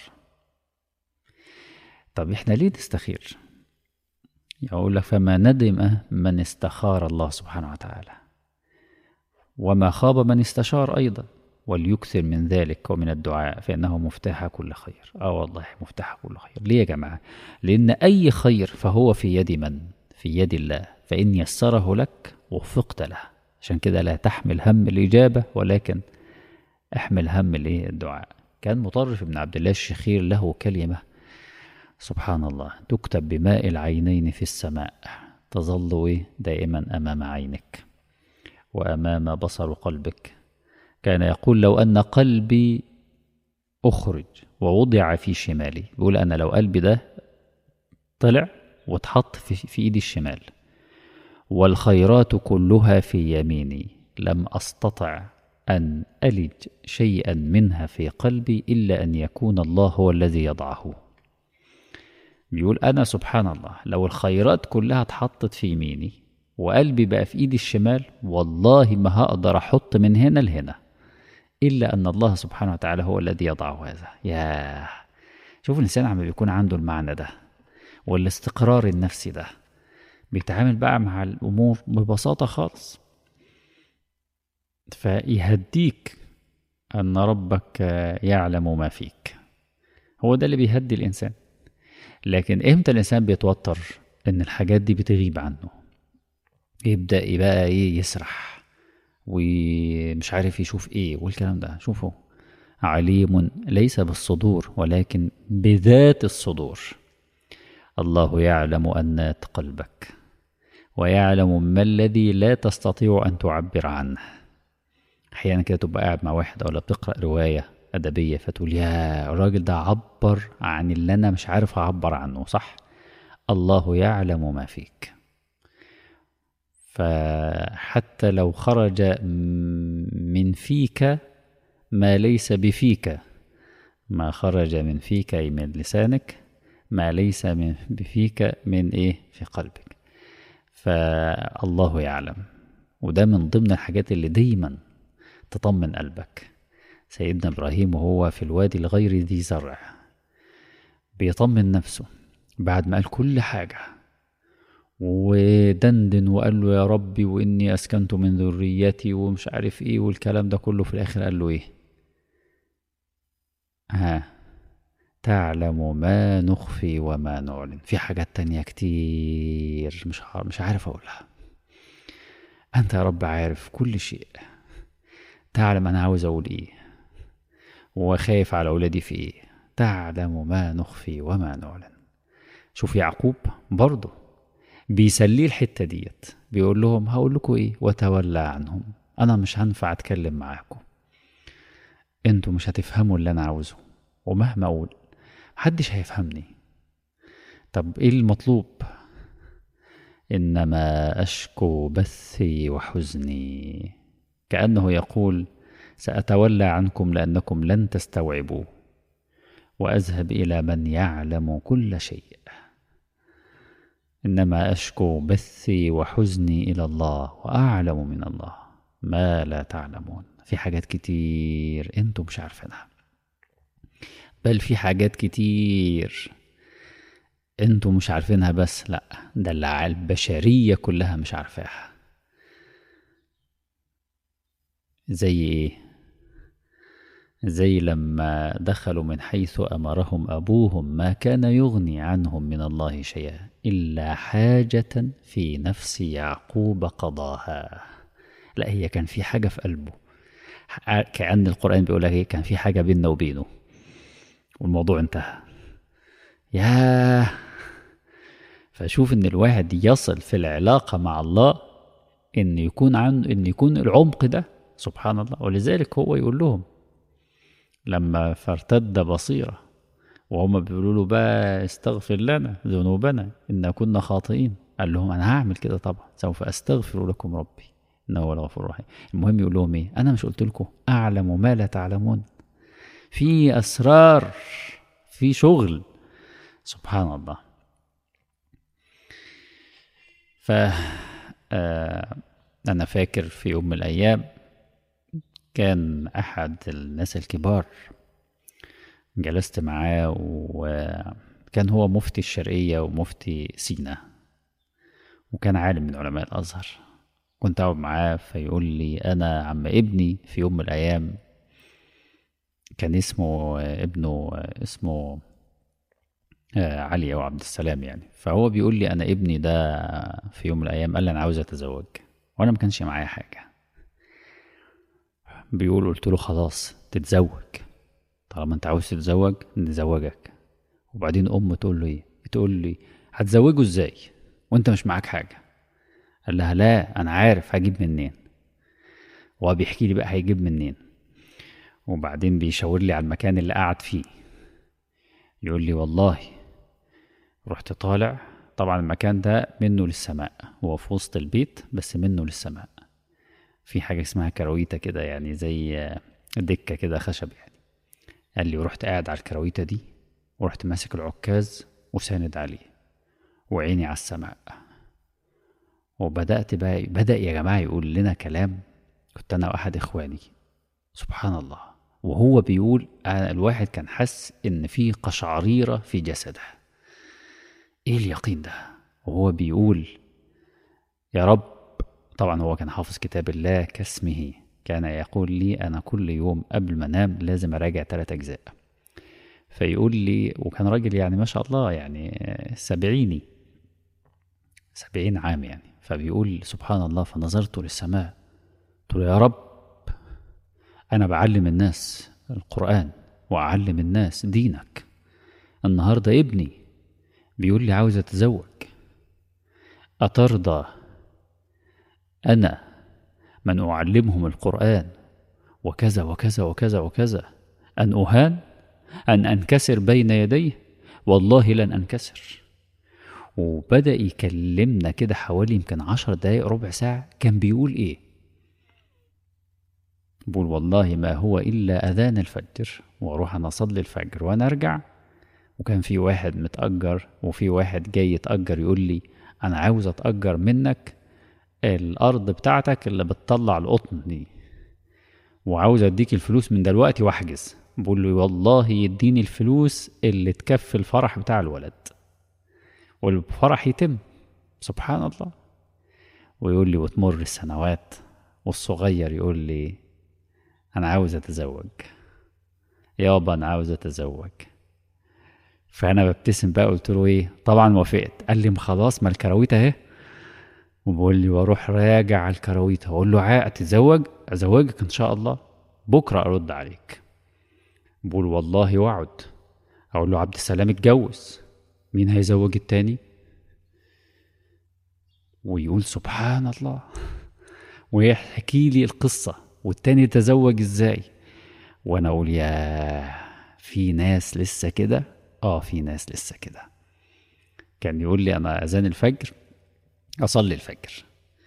طب احنا ليه نستخير يقول لك فما ندم من استخار الله سبحانه وتعالى وما خاب من استشار أيضا وليكثر من ذلك ومن الدعاء فإنه مفتاح كل خير آه والله مفتاح كل خير ليه يا جماعة لأن أي خير فهو في يد من في يد الله فإن يسره لك وفقت له عشان كده لا تحمل هم الإجابة ولكن احمل هم الايه الدعاء كان مطرف بن عبد الله الشخير له كلمة سبحان الله تكتب بماء العينين في السماء تظل إيه دائما أمام عينك وأمام بصر قلبك كان يقول لو أن قلبي أخرج ووضع في شمالي بيقول أنا لو قلبي ده طلع واتحط في, في إيدي الشمال والخيرات كلها في يميني لم أستطع أن ألج شيئا منها في قلبي إلا أن يكون الله هو الذي يضعه بيقول أنا سبحان الله لو الخيرات كلها اتحطت في يميني وقلبي بقى في إيدي الشمال والله ما هقدر أحط من هنا لهنا إلا أن الله سبحانه وتعالى هو الذي يضع هذا يا شوف الإنسان عم بيكون عنده المعنى ده والاستقرار النفسي ده بيتعامل بقى مع الأمور ببساطة خالص فيهديك أن ربك يعلم ما فيك هو ده اللي بيهدي الإنسان لكن إمتى الإنسان بيتوتر إن الحاجات دي بتغيب عنه يبدأ يبقى إيه يسرح ومش عارف يشوف إيه والكلام ده شوفوا عليم ليس بالصدور ولكن بذات الصدور الله يعلم أنات قلبك ويعلم ما الذي لا تستطيع أن تعبر عنه أحيانا كده تبقى قاعد مع واحد ولا بتقرأ رواية أدبية فتقول يا الراجل ده عبر عن اللي أنا مش عارف أعبر عنه صح الله يعلم ما فيك فحتى لو خرج من فيك ما ليس بفيك ما خرج من فيك أي من لسانك ما ليس من بفيك من إيه في قلبك فالله يعلم وده من ضمن الحاجات اللي دايما تطمن قلبك سيدنا إبراهيم وهو في الوادي الغير ذي زرع بيطمن نفسه بعد ما قال كل حاجة ودندن وقال له يا ربي وإني أسكنت من ذريتي ومش عارف إيه والكلام ده كله في الآخر قال له إيه ها تعلم ما نخفي وما نعلن في حاجات تانية كتير مش مش عارف أقولها أنت يا رب عارف كل شيء تعلم أنا عاوز أقول إيه وخايف على أولادي في إيه تعلم ما نخفي وما نعلن شوف يعقوب برضه بيسليه الحتة ديت بيقول لهم هقول لكم إيه وتولى عنهم أنا مش هنفع أتكلم معاكم انتوا مش هتفهموا اللي أنا عاوزه ومهما أقول محدش هيفهمني طب ايه المطلوب انما اشكو بثي وحزني كانه يقول ساتولى عنكم لانكم لن تستوعبوا واذهب الى من يعلم كل شيء انما اشكو بثي وحزني الى الله واعلم من الله ما لا تعلمون في حاجات كتير انتم مش عارفينها بل في حاجات كتير انتوا مش عارفينها بس لا ده اللي البشرية كلها مش عارفاها زي ايه زي لما دخلوا من حيث أمرهم أبوهم ما كان يغني عنهم من الله شيئا إلا حاجة في نفس يعقوب قضاها لا هي كان في حاجة في قلبه كأن القرآن بيقول لك كان في حاجة بيننا وبينه والموضوع انتهى ياه فشوف ان الواحد يصل في العلاقة مع الله ان يكون عن ان يكون العمق ده سبحان الله ولذلك هو يقول لهم لما فارتد بصيرة وهم بيقولوا له بقى استغفر لنا ذنوبنا إن كنا خاطئين قال لهم أنا هعمل كده طبعا سوف أستغفر لكم ربي إنه هو الغفور الرحيم المهم يقول لهم إيه أنا مش قلت لكم أعلم ما لا تعلمون في أسرار في شغل سبحان الله ف آه، أنا فاكر في يوم من الأيام كان أحد الناس الكبار جلست معاه وكان هو مفتي الشرقية ومفتي سينا وكان عالم من علماء الأزهر كنت أقعد معاه فيقول لي أنا عم ابني في يوم من الأيام كان اسمه ابنه اسمه آه، علي أو عبد السلام يعني فهو بيقول لي أنا ابني ده في يوم من الأيام قال لي أنا عاوز أتزوج وأنا ما كانش معايا حاجة بيقول قلت له خلاص تتزوج طالما انت عاوز تتزوج نزوجك وبعدين امه تقول له ايه بتقول لي هتزوجه ازاي وانت مش معاك حاجه قال لها لا انا عارف هجيب منين وهو بيحكي لي بقى هيجيب منين وبعدين بيشاور لي على المكان اللي قاعد فيه يقول لي والله رحت طالع طبعا المكان ده منه للسماء هو في وسط البيت بس منه للسماء في حاجة اسمها كرويتة كده يعني زي دكة كده خشب يعني قال لي ورحت قاعد على الكرويتة دي ورحت ماسك العكاز وساند عليه وعيني على السماء وبدأت بقى بدأ يا جماعة يقول لنا كلام كنت أنا وأحد إخواني سبحان الله وهو بيقول أنا الواحد كان حس إن في قشعريرة في جسده إيه اليقين ده وهو بيقول يا رب طبعا هو كان حافظ كتاب الله كاسمه كان يقول لي أنا كل يوم قبل ما أنام لازم أراجع ثلاث أجزاء فيقول لي وكان راجل يعني ما شاء الله يعني سبعيني سبعين عام يعني فبيقول سبحان الله فنظرت للسماء قلت له يا رب أنا بعلم الناس القرآن وأعلم الناس دينك النهاردة ابني بيقول لي عاوز أتزوج أترضى أنا من أعلمهم القرآن وكذا وكذا وكذا وكذا أن أهان أن أنكسر بين يديه والله لن أنكسر وبدأ يكلمنا كده حوالي يمكن عشر دقايق ربع ساعة كان بيقول إيه بقول والله ما هو إلا أذان الفجر وأروح أنا أصلي الفجر وأنا أرجع وكان في واحد متأجر وفي واحد جاي يتأجر يقول لي أنا عاوز أتأجر منك الارض بتاعتك اللي بتطلع القطن دي وعاوز اديك الفلوس من دلوقتي واحجز بقول له والله يديني الفلوس اللي تكفي الفرح بتاع الولد والفرح يتم سبحان الله ويقول لي وتمر السنوات والصغير يقول لي انا عاوز اتزوج يابا انا عاوز اتزوج فانا ببتسم بقى قلت له ايه طبعا وافقت قال لي خلاص ما الكراويت اهي وبقول لي واروح راجع على الكراويت اقول له عاء تتزوج ازوجك ان شاء الله بكره ارد عليك بقول والله وعد اقول له عبد السلام اتجوز مين هيزوج التاني ويقول سبحان الله ويحكي لي القصة والتاني تزوج ازاي وانا اقول يا في ناس لسه كده اه في ناس لسه كده كان يقول لي انا اذان الفجر أصلي الفجر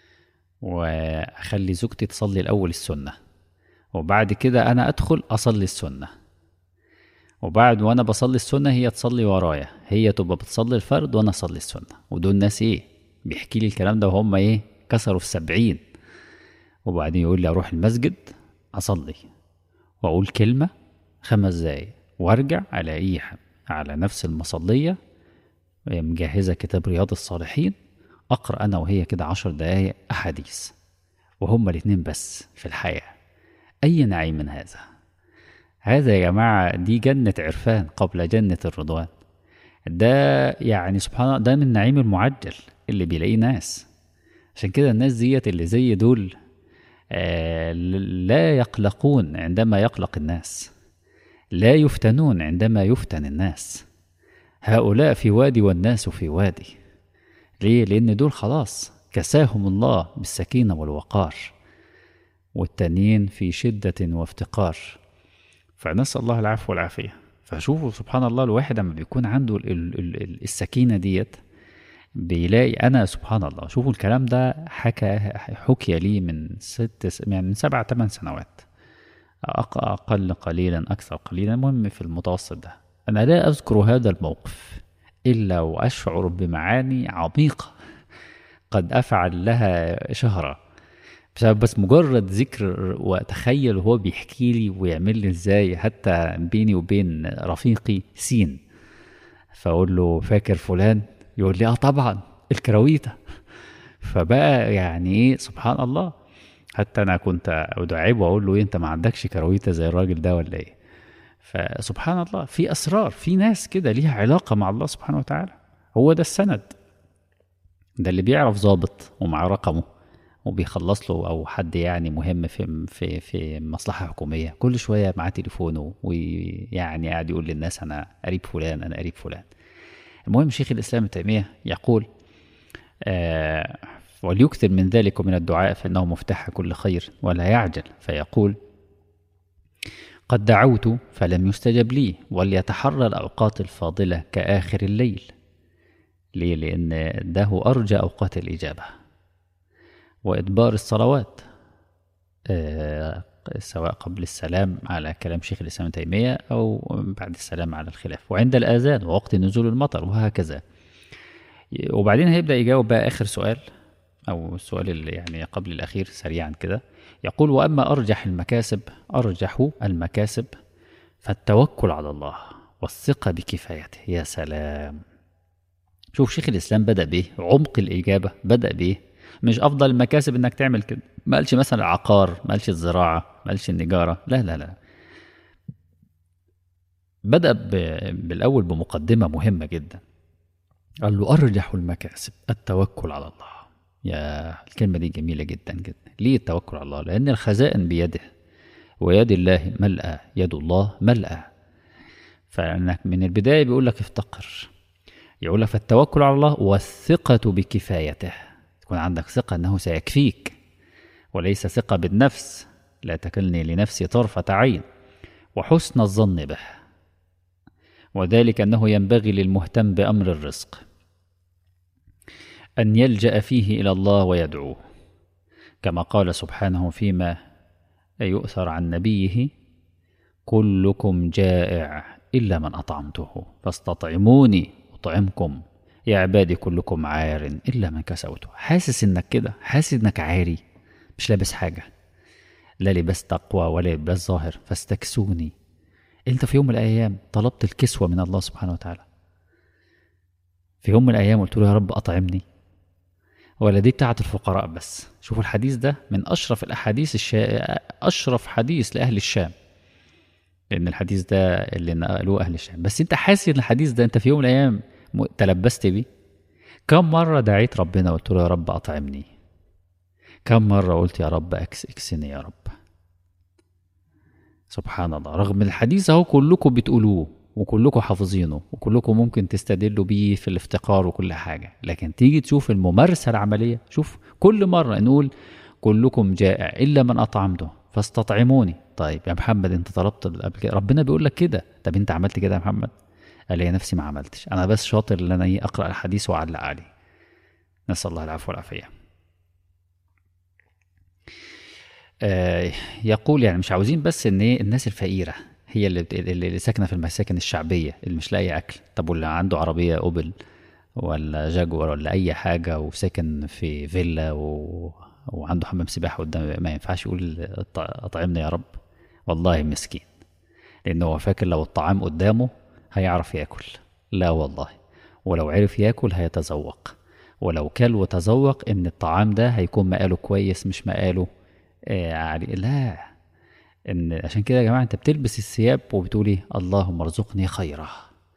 وأخلي زوجتي تصلي الأول السنة وبعد كده أنا أدخل أصلي السنة وبعد وأنا بصلي السنة هي تصلي ورايا هي تبقى بتصلي الفرد وأنا أصلي السنة ودول ناس إيه بيحكي لي الكلام ده وهم إيه كسروا في السبعين وبعدين يقول لي أروح المسجد أصلي وأقول كلمة خمس دقايق وأرجع ألاقيه على نفس المصلية مجهزة كتاب رياض الصالحين أقرأ أنا وهي كده عشر دقايق أحاديث وهما الاتنين بس في الحياة أي نعيم من هذا هذا يا جماعة دي جنة عرفان قبل جنة الرضوان ده يعني سبحان الله ده من النعيم المعجل اللي بيلاقيه ناس عشان كده الناس ديت اللي زي دول آه لا يقلقون عندما يقلق الناس لا يفتنون عندما يفتن الناس هؤلاء في وادي والناس في وادي ليه لان دول خلاص كساهم الله بالسكينه والوقار والتانيين في شده وافتقار فنسال الله العفو والعافيه فشوفوا سبحان الله الواحد لما بيكون عنده ال ال ال السكينه ديت بيلاقي انا سبحان الله شوفوا الكلام ده حكى حكي لي من ست يعني من سبع ثمان سنوات اقل قليلا اكثر قليلا المهم في المتوسط ده انا لا اذكر هذا الموقف الا واشعر بمعاني عميقه قد افعل لها شهرا بسبب بس مجرد ذكر واتخيل وهو بيحكي لي ويعمل لي ازاي حتى بيني وبين رفيقي سين فاقول له فاكر فلان يقول لي اه طبعا الكراويته فبقى يعني ايه سبحان الله حتى انا كنت ادعبه واقول له ايه انت ما عندكش كراويته زي الراجل ده ولا ايه فسبحان الله في اسرار في ناس كده ليها علاقه مع الله سبحانه وتعالى هو ده السند ده اللي بيعرف ظابط ومع رقمه وبيخلص له او حد يعني مهم في في في مصلحه حكوميه كل شويه معاه تليفونه ويعني قاعد يقول للناس انا قريب فلان انا قريب فلان المهم شيخ الاسلام ابن تيميه يقول آه وليكثر من ذلك ومن الدعاء فانه مفتاح كل خير ولا يعجل فيقول قد دعوت فلم يستجب لي وليتحرى الاوقات الفاضله كاخر الليل ليه لان ده ارجى اوقات الاجابه وإدبار الصلوات آه سواء قبل السلام على كلام شيخ الإسلام تيمية أو بعد السلام على الخلاف وعند الآذان ووقت نزول المطر وهكذا وبعدين هيبدأ يجاوب بقى آخر سؤال أو السؤال اللي يعني قبل الأخير سريعا كده يقول وأما أرجح المكاسب أرجح المكاسب فالتوكل على الله والثقة بكفايته يا سلام شوف شيخ الإسلام بدأ بإيه عمق الإجابة بدأ بإيه مش افضل المكاسب انك تعمل كده ما قالش مثلا العقار ما قالش الزراعه ما قالش النجاره لا لا لا بدا بالاول بمقدمه مهمه جدا قال له ارجح المكاسب التوكل على الله يا الكلمه دي جميله جدا جدا ليه التوكل على الله لان الخزائن بيده ويد الله ملأى يد الله ملأى فانك من البدايه بيقول لك افتقر يقول لك فالتوكل على الله والثقه بكفايته تكون عندك ثقة أنه سيكفيك وليس ثقة بالنفس لا تكلني لنفسي طرفة عين وحسن الظن به وذلك أنه ينبغي للمهتم بأمر الرزق أن يلجأ فيه إلى الله ويدعوه كما قال سبحانه فيما يؤثر عن نبيه كلكم جائع إلا من أطعمته فاستطعموني أطعمكم يا عبادي كلكم عار إلا من كسوته حاسس إنك كده حاسس إنك عاري مش لابس حاجة لا لباس تقوى ولا لباس ظاهر فاستكسوني انت في يوم من الايام طلبت الكسوة من الله سبحانه وتعالى في يوم من الايام قلت له يا رب اطعمني ولا دي بتاعت الفقراء بس شوفوا الحديث ده من اشرف الاحاديث الشا... اشرف حديث لاهل الشام لان الحديث ده اللي نقلوه اهل الشام بس انت حاسس ان الحديث ده انت في يوم من الايام تلبست بيه كم مرة دعيت ربنا قلت له يا رب أطعمني كم مرة قلت يا رب أكس اكسني يا رب سبحان الله رغم الحديث اهو كلكم بتقولوه وكلكم حافظينه وكلكم ممكن تستدلوا بيه في الافتقار وكل حاجة لكن تيجي تشوف الممارسة العملية شوف كل مرة نقول كلكم جائع إلا من أطعمته فاستطعموني طيب يا محمد انت طلبت قبل كده ربنا بيقول لك كده طب انت عملت كده يا محمد قال لي نفسي ما عملتش انا بس شاطر ان انا ايه اقرا الحديث واعلق عليه نسال الله العفو والعافيه آه يقول يعني مش عاوزين بس ان ايه الناس الفقيره هي اللي, اللي ساكنه في المساكن الشعبيه اللي مش لاقي اكل طب واللي عنده عربيه اوبل ولا جاكور ولا اي حاجه وساكن في فيلا و... وعنده حمام سباحه قدام ما ينفعش يقول اطعمني يا رب والله مسكين لانه هو فاكر لو الطعام قدامه هيعرف ياكل لا والله ولو عرف ياكل هيتذوق ولو كل وتذوق ان الطعام ده هيكون مقاله كويس مش مقاله آه عالي لا ان عشان كده يا جماعه انت بتلبس الثياب وبتقولي اللهم ارزقني خيره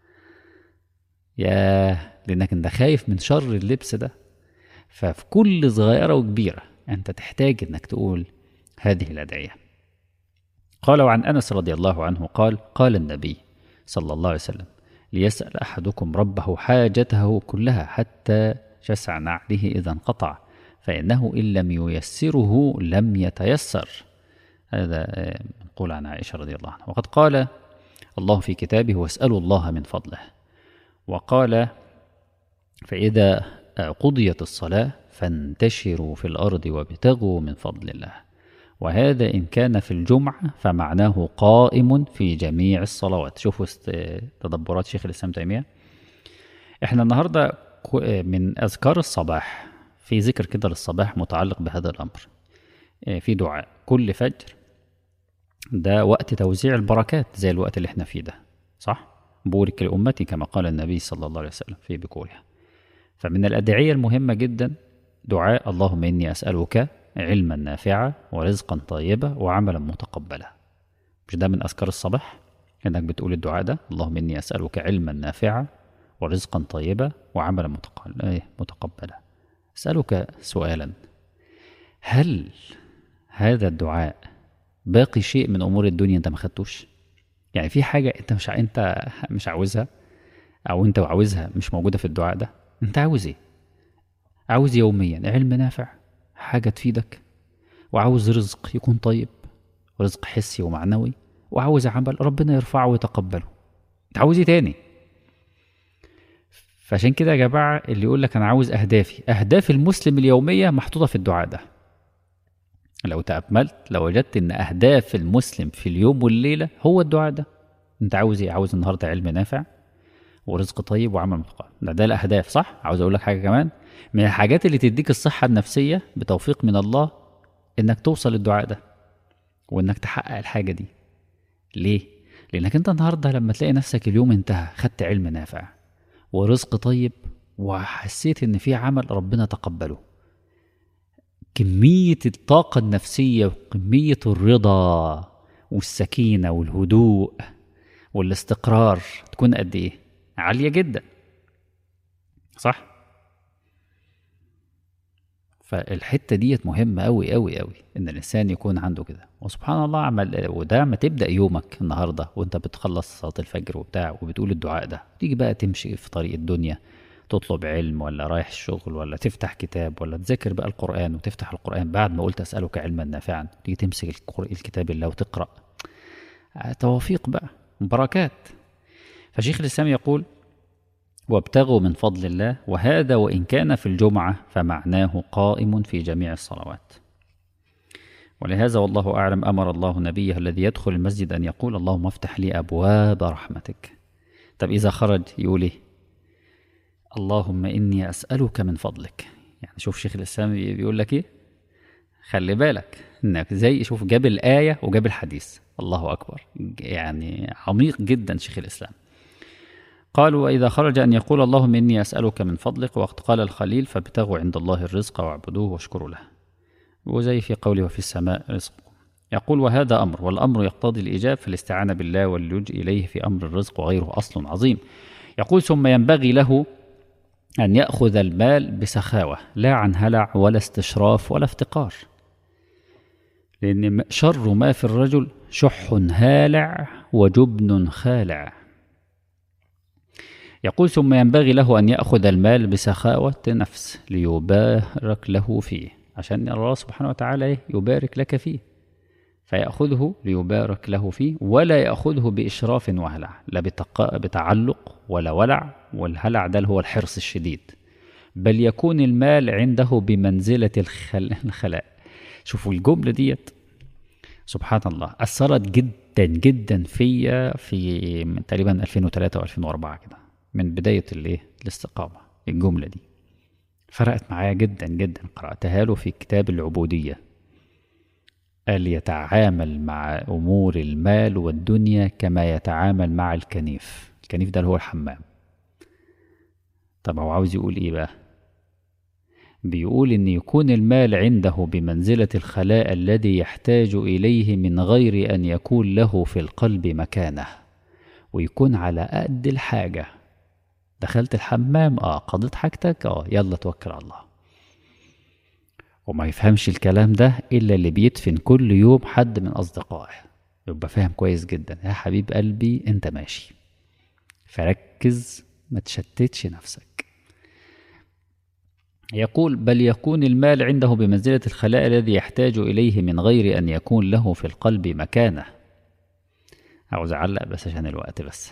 يا لانك انت خايف من شر اللبس ده ففي كل صغيره وكبيره انت تحتاج انك تقول هذه الادعيه قال عن انس رضي الله عنه قال قال النبي صلى الله عليه وسلم ليسأل أحدكم ربه حاجته كلها حتى شسع نعله إذا انقطع فإنه إن لم ييسره لم يتيسر هذا آه، منقول عن عائشة رضي الله عنها وقد قال الله في كتابه واسألوا الله من فضله وقال فإذا قضيت الصلاة فانتشروا في الأرض وابتغوا من فضل الله وهذا إن كان في الجمعة فمعناه قائم في جميع الصلوات شوفوا تدبرات شيخ الإسلام تيمية احنا النهاردة من أذكار الصباح في ذكر كده للصباح متعلق بهذا الأمر في دعاء كل فجر ده وقت توزيع البركات زي الوقت اللي احنا فيه ده صح؟ بورك لأمتي كما قال النبي صلى الله عليه وسلم في بكورها فمن الأدعية المهمة جدا دعاء اللهم إني أسألك علما نافعا ورزقا طيبا وعملا متقبلا مش ده من أذكار الصباح إنك بتقول الدعاء ده اللهم إني أسألك علما نافعا ورزقا طيبا وعملا إيه، متقبلا أسألك سؤالا هل هذا الدعاء باقي شيء من أمور الدنيا أنت ما خدتوش يعني في حاجة أنت مش أنت مش عاوزها أو أنت عاوزها مش موجودة في الدعاء ده أنت عاوز إيه عاوز يوميا علم نافع حاجة تفيدك وعاوز رزق يكون طيب رزق حسي ومعنوي وعاوز عمل ربنا يرفعه ويتقبله انت عاوز ايه تاني فعشان كده يا جماعة اللي يقول لك أنا عاوز أهدافي أهداف المسلم اليومية محطوطة في الدعاء ده لو تأملت لو وجدت إن أهداف المسلم في اليوم والليلة هو الدعاء ده أنت عاوز إيه؟ عاوز النهاردة علم نافع ورزق طيب وعمل متقبل ده ده الأهداف صح؟ عاوز أقول لك حاجة كمان من الحاجات اللي تديك الصحة النفسية بتوفيق من الله إنك توصل للدعاء ده وإنك تحقق الحاجة دي ليه؟ لأنك أنت النهاردة لما تلاقي نفسك اليوم انتهى خدت علم نافع ورزق طيب وحسيت إن في عمل ربنا تقبله كمية الطاقة النفسية وكمية الرضا والسكينة والهدوء والاستقرار تكون قد إيه؟ عالية جدا صح؟ فالحته ديت مهمه قوي قوي قوي ان الانسان يكون عنده كده وسبحان الله عمل وده ما تبدا يومك النهارده وانت بتخلص صلاه الفجر وبتاع وبتقول الدعاء ده تيجي بقى تمشي في طريق الدنيا تطلب علم ولا رايح الشغل ولا تفتح كتاب ولا تذاكر بقى القرآن وتفتح القرآن بعد ما قلت أسألك علما نافعا تيجي تمسك الكتاب الله وتقرأ آه، توافيق بقى بركات فشيخ الإسلام يقول وابتغوا من فضل الله وهذا وإن كان في الجمعة فمعناه قائم في جميع الصلوات ولهذا والله أعلم أمر الله نبيه الذي يدخل المسجد أن يقول اللهم افتح لي أبواب رحمتك طب إذا خرج يقول إيه اللهم إني أسألك من فضلك يعني شوف شيخ الإسلام بيقول لك إيه خلي بالك إنك زي شوف جاب الآية وجاب الحديث الله أكبر يعني عميق جدا شيخ الإسلام قال وإذا خرج أن يقول اللهم إني أسألك من فضلك وقد قال الخليل فابتغوا عند الله الرزق واعبدوه واشكروا له وزي في قوله وفي السماء رزق يقول وهذا أمر والأمر يقتضي الإجاب فالاستعانة بالله واللجوء إليه في أمر الرزق وغيره أصل عظيم يقول ثم ينبغي له أن يأخذ المال بسخاوة لا عن هلع ولا استشراف ولا افتقار لأن شر ما في الرجل شح هالع وجبن خالع يقول ثم ينبغي له أن يأخذ المال بسخاوة نفس ليبارك له فيه عشان الله سبحانه وتعالى يبارك لك فيه فيأخذه ليبارك له فيه ولا يأخذه بإشراف وهلع لا بتعلق ولا ولع والهلع ده هو الحرص الشديد بل يكون المال عنده بمنزلة الخل... الخلاء شوفوا الجملة ديت سبحان الله أثرت جدا جدا فيا في تقريبا 2003 و2004 كده من بداية الايه الاستقامة الجملة دي فرقت معايا جدا جدا قرأتها له في كتاب العبودية قال يتعامل مع أمور المال والدنيا كما يتعامل مع الكنيف الكنيف ده اللي هو الحمام طب هو عاوز يقول ايه بقى بيقول ان يكون المال عنده بمنزلة الخلاء الذي يحتاج اليه من غير ان يكون له في القلب مكانه ويكون على قد الحاجة دخلت الحمام اه قضيت حاجتك اه يلا توكل على الله وما يفهمش الكلام ده الا اللي بيدفن كل يوم حد من اصدقائه يبقى فاهم كويس جدا يا حبيب قلبي انت ماشي فركز ما تشتتش نفسك يقول بل يكون المال عنده بمنزلة الخلاء الذي يحتاج إليه من غير أن يكون له في القلب مكانه عاوز أعلق بس عشان الوقت بس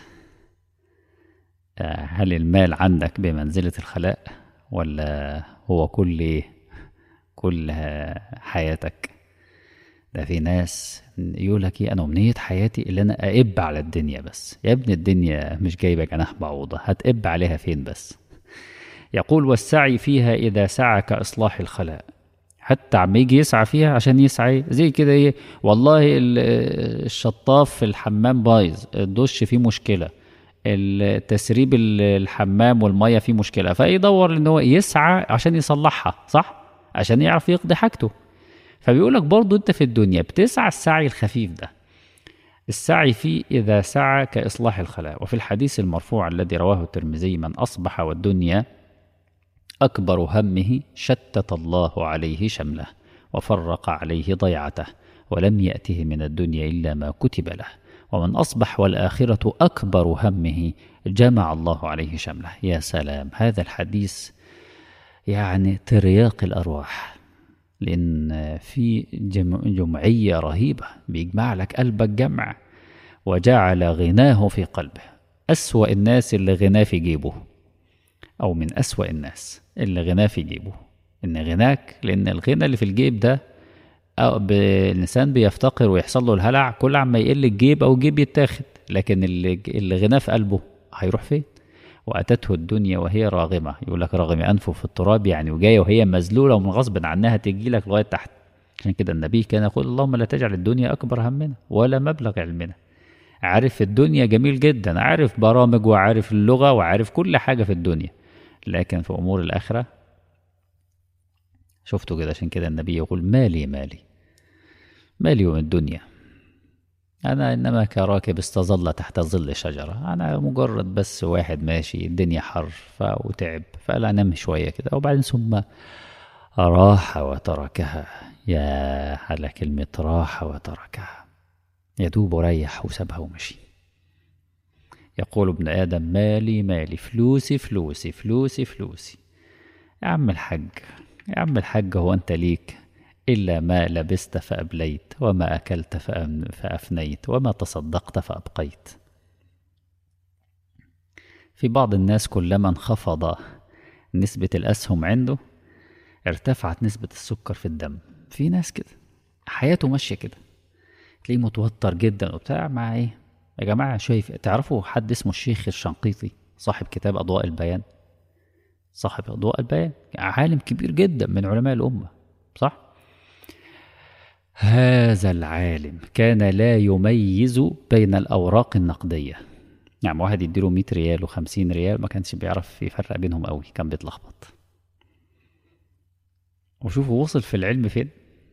آه، هل المال عندك بمنزلة الخلاء ولا هو كل كل حياتك ده في ناس يقول لك ايه انا امنيه حياتي اللي انا اقب على الدنيا بس يا ابن الدنيا مش جايبه جناح بعوضه هتقب عليها فين بس يقول والسعي فيها اذا سعى كاصلاح الخلاء حتى عم يجي يسعى فيها عشان يسعى زي كده ايه والله الشطاف في الحمام بايظ الدش فيه مشكله التسريب الحمام والميه فيه مشكله فيدور ان هو يسعى عشان يصلحها صح عشان يعرف يقضي حاجته فبيقولك برضو انت في الدنيا بتسعى السعي الخفيف ده السعي فيه إذا سعى كإصلاح الخلاء وفي الحديث المرفوع الذي رواه الترمذي من أصبح والدنيا أكبر همه شتت الله عليه شمله وفرق عليه ضيعته ولم يأته من الدنيا إلا ما كتب له ومن أصبح والآخرة أكبر همه جمع الله عليه شمله يا سلام هذا الحديث يعني ترياق الأرواح لأن في جمعية رهيبة بيجمع لك قلبك جمع وجعل غناه في قلبه أسوأ الناس اللي غناه في جيبه أو من أسوأ الناس اللي غناه في جيبه إن غناك لأن الغنى اللي في الجيب ده الإنسان بيفتقر ويحصل له الهلع كل عما يقل الجيب أو الجيب يتاخد لكن اللي, اللي غناه في قلبه هيروح فين؟ وأتته الدنيا وهي راغمة يقول لك راغم أنفه في التراب يعني وجاية وهي مذلولة ومن غصب عنها تجي لك لغاية تحت عشان كده النبي كان يقول اللهم لا تجعل الدنيا أكبر همنا ولا مبلغ علمنا عارف الدنيا جميل جدا عارف برامج وعارف اللغة وعارف كل حاجة في الدنيا لكن في أمور الآخرة شفتوا كده عشان كده النبي يقول مالي مالي مالي ومن الدنيا أنا إنما كراكب استظل تحت ظل شجرة أنا مجرد بس واحد ماشي الدنيا حر وتعب فقال أنام شوية كده وبعدين ثم راح وتركها يا على كلمة راح وتركها يدوب وريح وسابها ومشي يقول ابن آدم مالي مالي فلوسي فلوسي فلوسي فلوسي يا عم الحاج يا عم الحاج هو أنت ليك إلا ما لبست فأبليت وما أكلت فأفنيت وما تصدقت فأبقيت في بعض الناس كلما انخفض نسبة الأسهم عنده ارتفعت نسبة السكر في الدم في ناس كده حياته ماشية كده تلاقيه متوتر جدا وبتاع مع ايه يا جماعة شايف تعرفوا حد اسمه الشيخ الشنقيطي صاحب كتاب أضواء البيان صاحب أضواء البيان عالم كبير جدا من علماء الأمة صح هذا العالم كان لا يميز بين الأوراق النقدية يعني واحد يديله 100 ريال و50 ريال ما كانش بيعرف يفرق بينهم قوي كان بيتلخبط وشوفوا وصل في العلم فين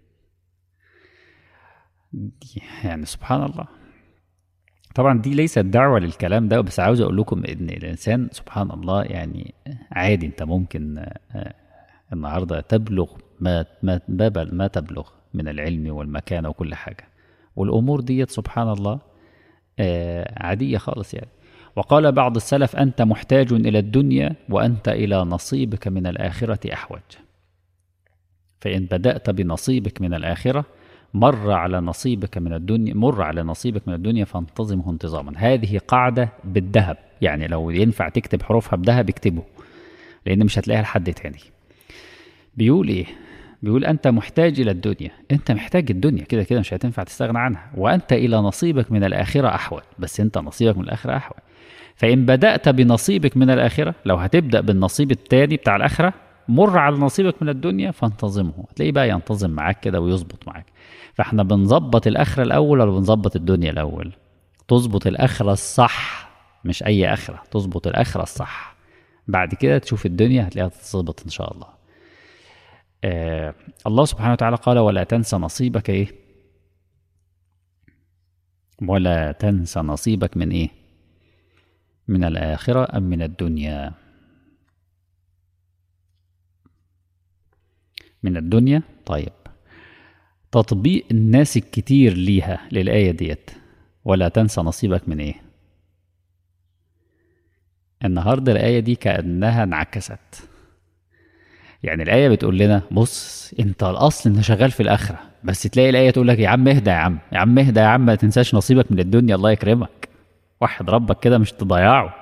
يعني سبحان الله طبعا دي ليست دعوة للكلام ده بس عاوز اقول لكم ان الانسان سبحان الله يعني عادي انت ممكن النهارده تبلغ ما ما ما تبلغ من العلم والمكانة وكل حاجة والأمور ديت سبحان الله عادية خالص يعني وقال بعض السلف أنت محتاج إلى الدنيا وأنت إلى نصيبك من الآخرة أحوج فإن بدأت بنصيبك من الآخرة مر على نصيبك من الدنيا مر على نصيبك من الدنيا فانتظمه انتظاما هذه قاعدة بالذهب يعني لو ينفع تكتب حروفها بذهب اكتبه لأن مش هتلاقيها لحد تاني بيقول إيه بيقول أنت محتاج إلى الدنيا أنت محتاج الدنيا كده كده مش هتنفع تستغنى عنها وأنت إلى نصيبك من الآخرة أحوال بس أنت نصيبك من الآخرة أحوال فإن بدأت بنصيبك من الآخرة لو هتبدأ بالنصيب التاني بتاع الآخرة مر على نصيبك من الدنيا فانتظمه تلاقيه بقى ينتظم معاك كده ويظبط معاك فاحنا بنظبط الآخرة الأول ولا بنظبط الدنيا الأول تظبط الآخرة الصح مش أي آخرة تظبط الآخرة الصح بعد كده تشوف الدنيا هتلاقيها تظبط إن شاء الله آه الله سبحانه وتعالى قال ولا تنسى نصيبك ايه ولا تنسى نصيبك من ايه من الآخرة أم من الدنيا من الدنيا طيب تطبيق الناس الكتير ليها للآية ديت ولا تنسى نصيبك من ايه النهاردة الآية دي كأنها انعكست يعني الآية بتقول لنا بص أنت الأصل أنت شغال في الآخرة بس تلاقي الآية تقول لك يا عم اهدى يا عم يا عم اهدى يا عم ما تنساش نصيبك من الدنيا الله يكرمك وحد ربك كده مش تضيعه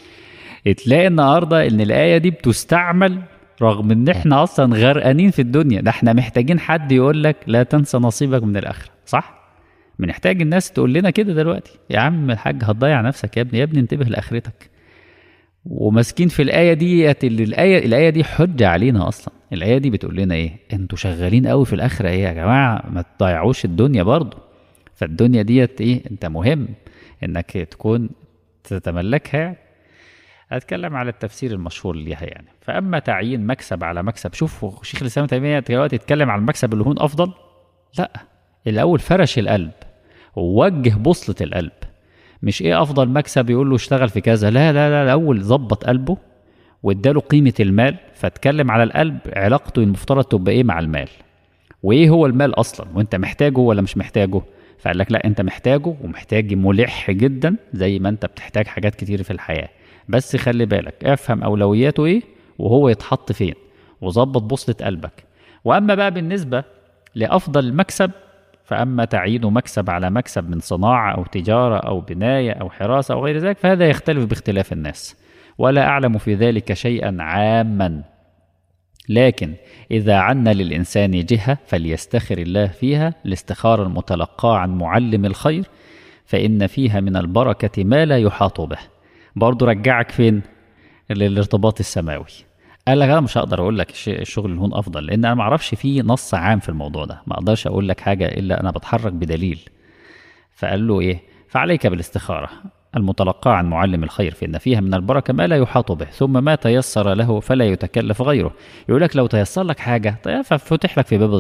تلاقي النهارده ان الايه دي بتستعمل رغم ان احنا اصلا غرقانين في الدنيا ده احنا محتاجين حد يقول لك لا تنسى نصيبك من الاخره صح بنحتاج الناس تقول لنا كده دلوقتي يا عم الحاج هتضيع نفسك يا ابني يا ابني انتبه لاخرتك وماسكين في الايه دي اللي الايه الايه دي حجه علينا اصلا الايه دي بتقول لنا ايه انتوا شغالين قوي في الاخره ايه يا جماعه ما تضيعوش الدنيا برضو فالدنيا ديت ايه انت مهم انك تكون تتملكها هتكلم على التفسير المشهور ليها يعني فاما تعيين مكسب على مكسب شوف شيخ الاسلام تيميه دلوقتي يتكلم على المكسب اللي هون افضل لا الاول فرش القلب ووجه بوصله القلب مش ايه افضل مكسب يقول له اشتغل في كذا لا لا لا الاول ظبط قلبه واداله قيمه المال فاتكلم على القلب علاقته المفترض تبقى ايه مع المال وايه هو المال اصلا وانت محتاجه ولا مش محتاجه فقال لك لا انت محتاجه ومحتاج ملح جدا زي ما انت بتحتاج حاجات كتير في الحياه بس خلي بالك افهم اولوياته ايه وهو يتحط فين وظبط بوصله قلبك واما بقى بالنسبه لافضل المكسب فاما تعيين مكسب على مكسب من صناعه او تجاره او بنايه او حراسه او غير ذلك فهذا يختلف باختلاف الناس ولا اعلم في ذلك شيئا عاما لكن إذا عنا للإنسان جهة فليستخر الله فيها الاستخارة المتلقاة عن معلم الخير فإن فيها من البركة ما لا يحاط به برضه رجعك فين للارتباط السماوي قال لك انا مش هقدر اقول لك الشغل اللي هون افضل لان انا ما اعرفش فيه نص عام في الموضوع ده ما اقدرش اقول لك حاجه الا انا بتحرك بدليل فقال له ايه فعليك بالاستخاره المتلقى عن معلم الخير فإن فيها من البركة ما لا يحاط به ثم ما تيسر له فلا يتكلف غيره يقول لك لو تيسر لك حاجة ففتح لك في باب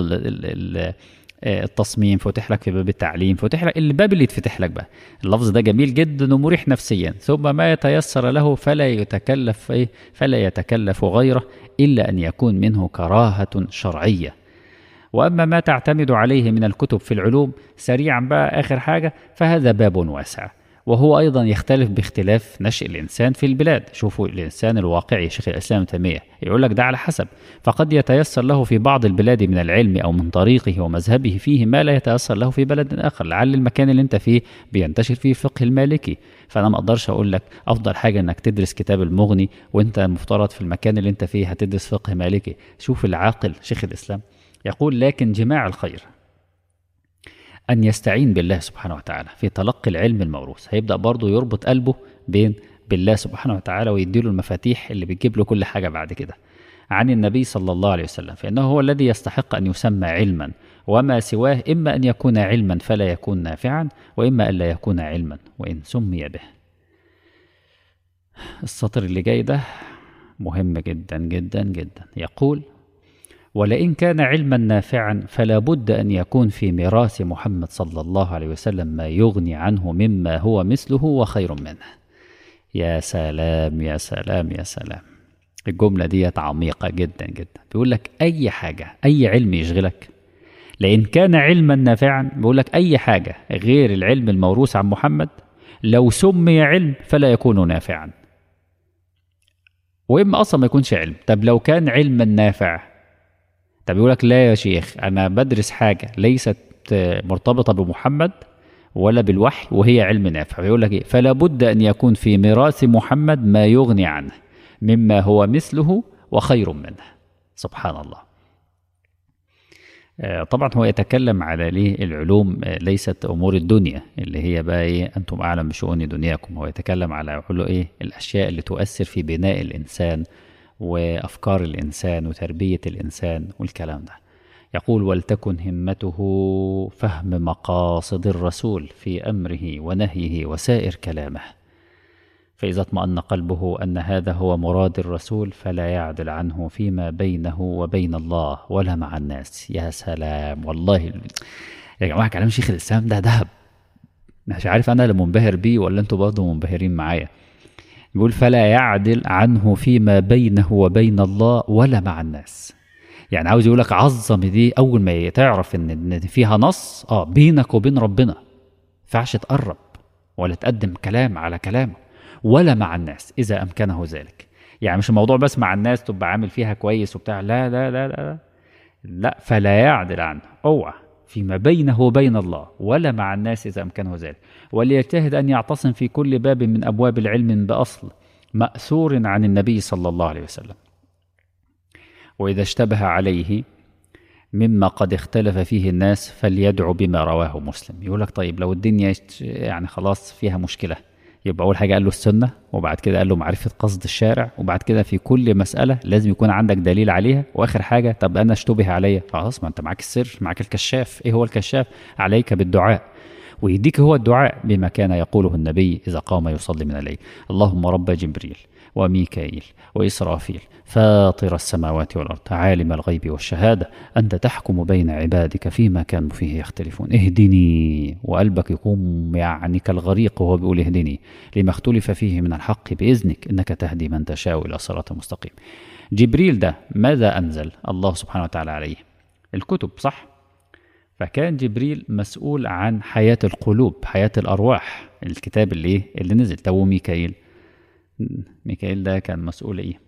التصميم فتح لك في باب التعليم فتح لك الباب اللي يتفتح لك بقى اللفظ ده جميل جدا ومريح نفسيا ثم ما يتيسر له فلا يتكلف ايه فلا يتكلف غيره الا ان يكون منه كراهه شرعيه واما ما تعتمد عليه من الكتب في العلوم سريعا بقى اخر حاجه فهذا باب واسع وهو أيضا يختلف باختلاف نشء الإنسان في البلاد شوفوا الإنسان الواقعي شيخ الإسلام تيمية يقول لك ده على حسب فقد يتيسر له في بعض البلاد من العلم أو من طريقه ومذهبه فيه ما لا يتيسر له في بلد آخر لعل المكان اللي أنت فيه بينتشر فيه الفقه المالكي فأنا ما أقدرش أقول لك أفضل حاجة إنك تدرس كتاب المغني وأنت المفترض في المكان اللي أنت فيه هتدرس فقه مالكي شوف العاقل شيخ الإسلام يقول لكن جماع الخير أن يستعين بالله سبحانه وتعالى في تلقي العلم الموروث هيبدأ برضه يربط قلبه بين بالله سبحانه وتعالى ويديله المفاتيح اللي بتجيب له كل حاجة بعد كده عن النبي صلى الله عليه وسلم فإنه هو الذي يستحق أن يسمى علما وما سواه إما أن يكون علما فلا يكون نافعا وإما أن لا يكون علما وإن سمي به السطر اللي جاي ده مهم جدا جدا جدا يقول ولئن كان علما نافعا فلا بد ان يكون في ميراث محمد صلى الله عليه وسلم ما يغني عنه مما هو مثله وخير منه يا سلام يا سلام يا سلام الجمله دي عميقه جدا جدا بيقول لك اي حاجه اي علم يشغلك لان كان علما نافعا بيقول لك اي حاجه غير العلم الموروث عن محمد لو سمي علم فلا يكون نافعا واما اصلا ما يكونش علم طب لو كان علما نافع طب يقول لك لا يا شيخ انا بدرس حاجه ليست مرتبطه بمحمد ولا بالوحي وهي علم نافع فيقول لك ايه فلا بد ان يكون في ميراث محمد ما يغني عنه مما هو مثله وخير منه سبحان الله طبعا هو يتكلم على ليه العلوم ليست امور الدنيا اللي هي بقى ايه انتم اعلم بشؤون دنياكم هو يتكلم على ايه الاشياء اللي تؤثر في بناء الانسان وافكار الانسان وتربيه الانسان والكلام ده يقول ولتكن همته فهم مقاصد الرسول في امره ونهيه وسائر كلامه فاذا اطمان قلبه ان هذا هو مراد الرسول فلا يعدل عنه فيما بينه وبين الله ولا مع الناس يا سلام والله يا جماعه كلام شيخ الاسلام ده ذهب مش عارف انا اللي منبهر بيه ولا انتوا برضه منبهرين معايا يقول فلا يعدل عنه فيما بينه وبين الله ولا مع الناس يعني عاوز يقول لك عظم دي اول ما تعرف ان ان فيها نص اه بينك وبين ربنا ينفعش تقرب ولا تقدم كلام على كلامه ولا مع الناس اذا امكنه ذلك يعني مش الموضوع بس مع الناس تبقى عامل فيها كويس وبتاع لا لا لا لا لا فلا يعدل عنه اوعى فيما بينه وبين الله ولا مع الناس إذا أمكنه ذلك وليجتهد أن يعتصم في كل باب من أبواب العلم بأصل مأثور عن النبي صلى الله عليه وسلم وإذا اشتبه عليه مما قد اختلف فيه الناس فليدعو بما رواه مسلم يقول لك طيب لو الدنيا يعني خلاص فيها مشكلة يبقى أول حاجة قال له السنة وبعد كده قال له معرفة قصد الشارع وبعد كده في كل مسألة لازم يكون عندك دليل عليها وآخر حاجة طب أنا اشتبه عليا خلاص ما أنت معاك السر معاك الكشاف إيه هو الكشاف عليك بالدعاء ويديك هو الدعاء بما كان يقوله النبي إذا قام يصلي من الليل اللهم رب جبريل وميكائيل وإسرافيل فاطر السماوات والأرض عالم الغيب والشهادة أنت تحكم بين عبادك فيما كانوا فيه يختلفون اهدني وقلبك يقوم يعني كالغريق وهو بيقول اهدني لما اختلف فيه من الحق بإذنك إنك تهدي من تشاء إلى صراط مستقيم جبريل ده ماذا أنزل الله سبحانه وتعالى عليه الكتب صح فكان جبريل مسؤول عن حياة القلوب حياة الأرواح الكتاب اللي إيه اللي نزل تو ميكائيل ميكائيل ده كان مسؤول إيه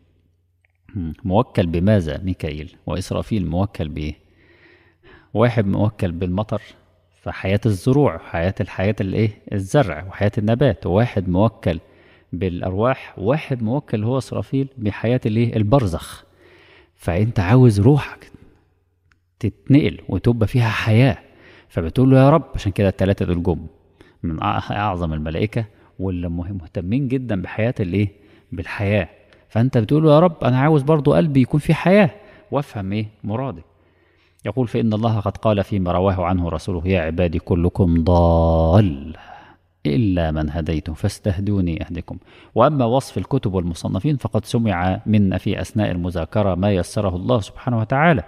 موكل بماذا ميكائيل وإسرافيل موكل بإيه واحد موكل بالمطر فحياة الزروع حياة الحياة الإيه الزرع وحياة النبات وواحد موكل بالأرواح واحد موكل هو إسرافيل بحياة الإيه البرزخ فأنت عاوز روحك تتنقل وتبقى فيها حياة فبتقول له يا رب عشان كده التلاتة دول جم من أعظم الملائكة واللي مهتمين جدا بحياة الإيه بالحياة فأنت بتقول له يا رب أنا عاوز برضو قلبي يكون في حياة وافهم إيه مرادي يقول فإن الله قد قال فيما رواه عنه رسوله يا عبادي كلكم ضال إلا من هديتم فاستهدوني أهدكم وأما وصف الكتب والمصنفين فقد سمع منا في أثناء المذاكرة ما يسره الله سبحانه وتعالى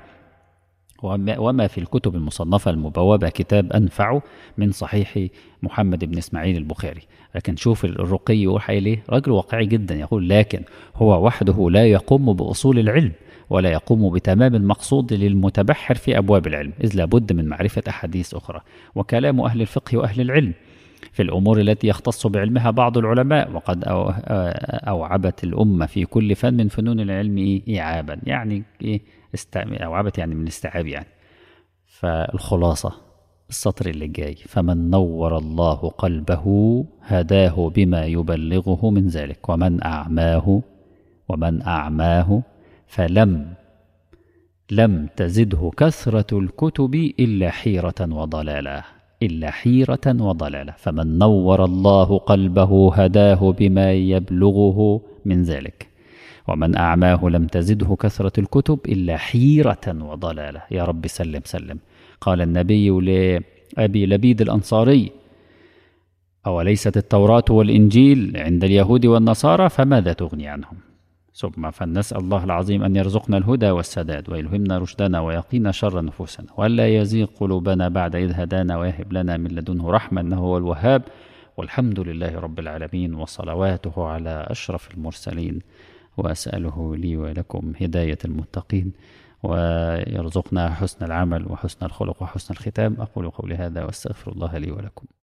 وما في الكتب المصنفة المبوبة كتاب أنفع من صحيح محمد بن إسماعيل البخاري لكن شوف الرقي يقول ليه راجل واقعي جدا يقول لكن هو وحده لا يقوم بأصول العلم ولا يقوم بتمام المقصود للمتبحر في أبواب العلم إذ لابد من معرفة أحاديث أخرى وكلام أهل الفقه وأهل العلم في الأمور التي يختص بعلمها بعض العلماء وقد أوعبت الأمة في كل فن من فنون العلم إيعابا يعني إيه أوعبت يعني من استيعاب يعني فالخلاصة السطر اللي جاي فمن نور الله قلبه هداه بما يبلغه من ذلك ومن أعماه ومن أعماه فلم لم تزده كثرة الكتب إلا حيرة وضلالا إلا حيرة وضلالة فمن نور الله قلبه هداه بما يبلغه من ذلك ومن أعماه لم تزده كثرة الكتب إلا حيرة وضلالة يا رب سلم سلم قال النبي لأبي لبيد الأنصاري أوليست التوراة والإنجيل عند اليهود والنصارى فماذا تغني عنهم ثم فلنسأل الله العظيم أن يرزقنا الهدى والسداد ويلهمنا رشدنا ويقينا شر نفوسنا ولا يزيغ قلوبنا بعد إذ هدانا ويهب لنا من لدنه رحمة إنه هو الوهاب والحمد لله رب العالمين وصلواته على أشرف المرسلين وأسأله لي ولكم هداية المتقين ويرزقنا حسن العمل وحسن الخلق وحسن الختام أقول قولي هذا واستغفر الله لي ولكم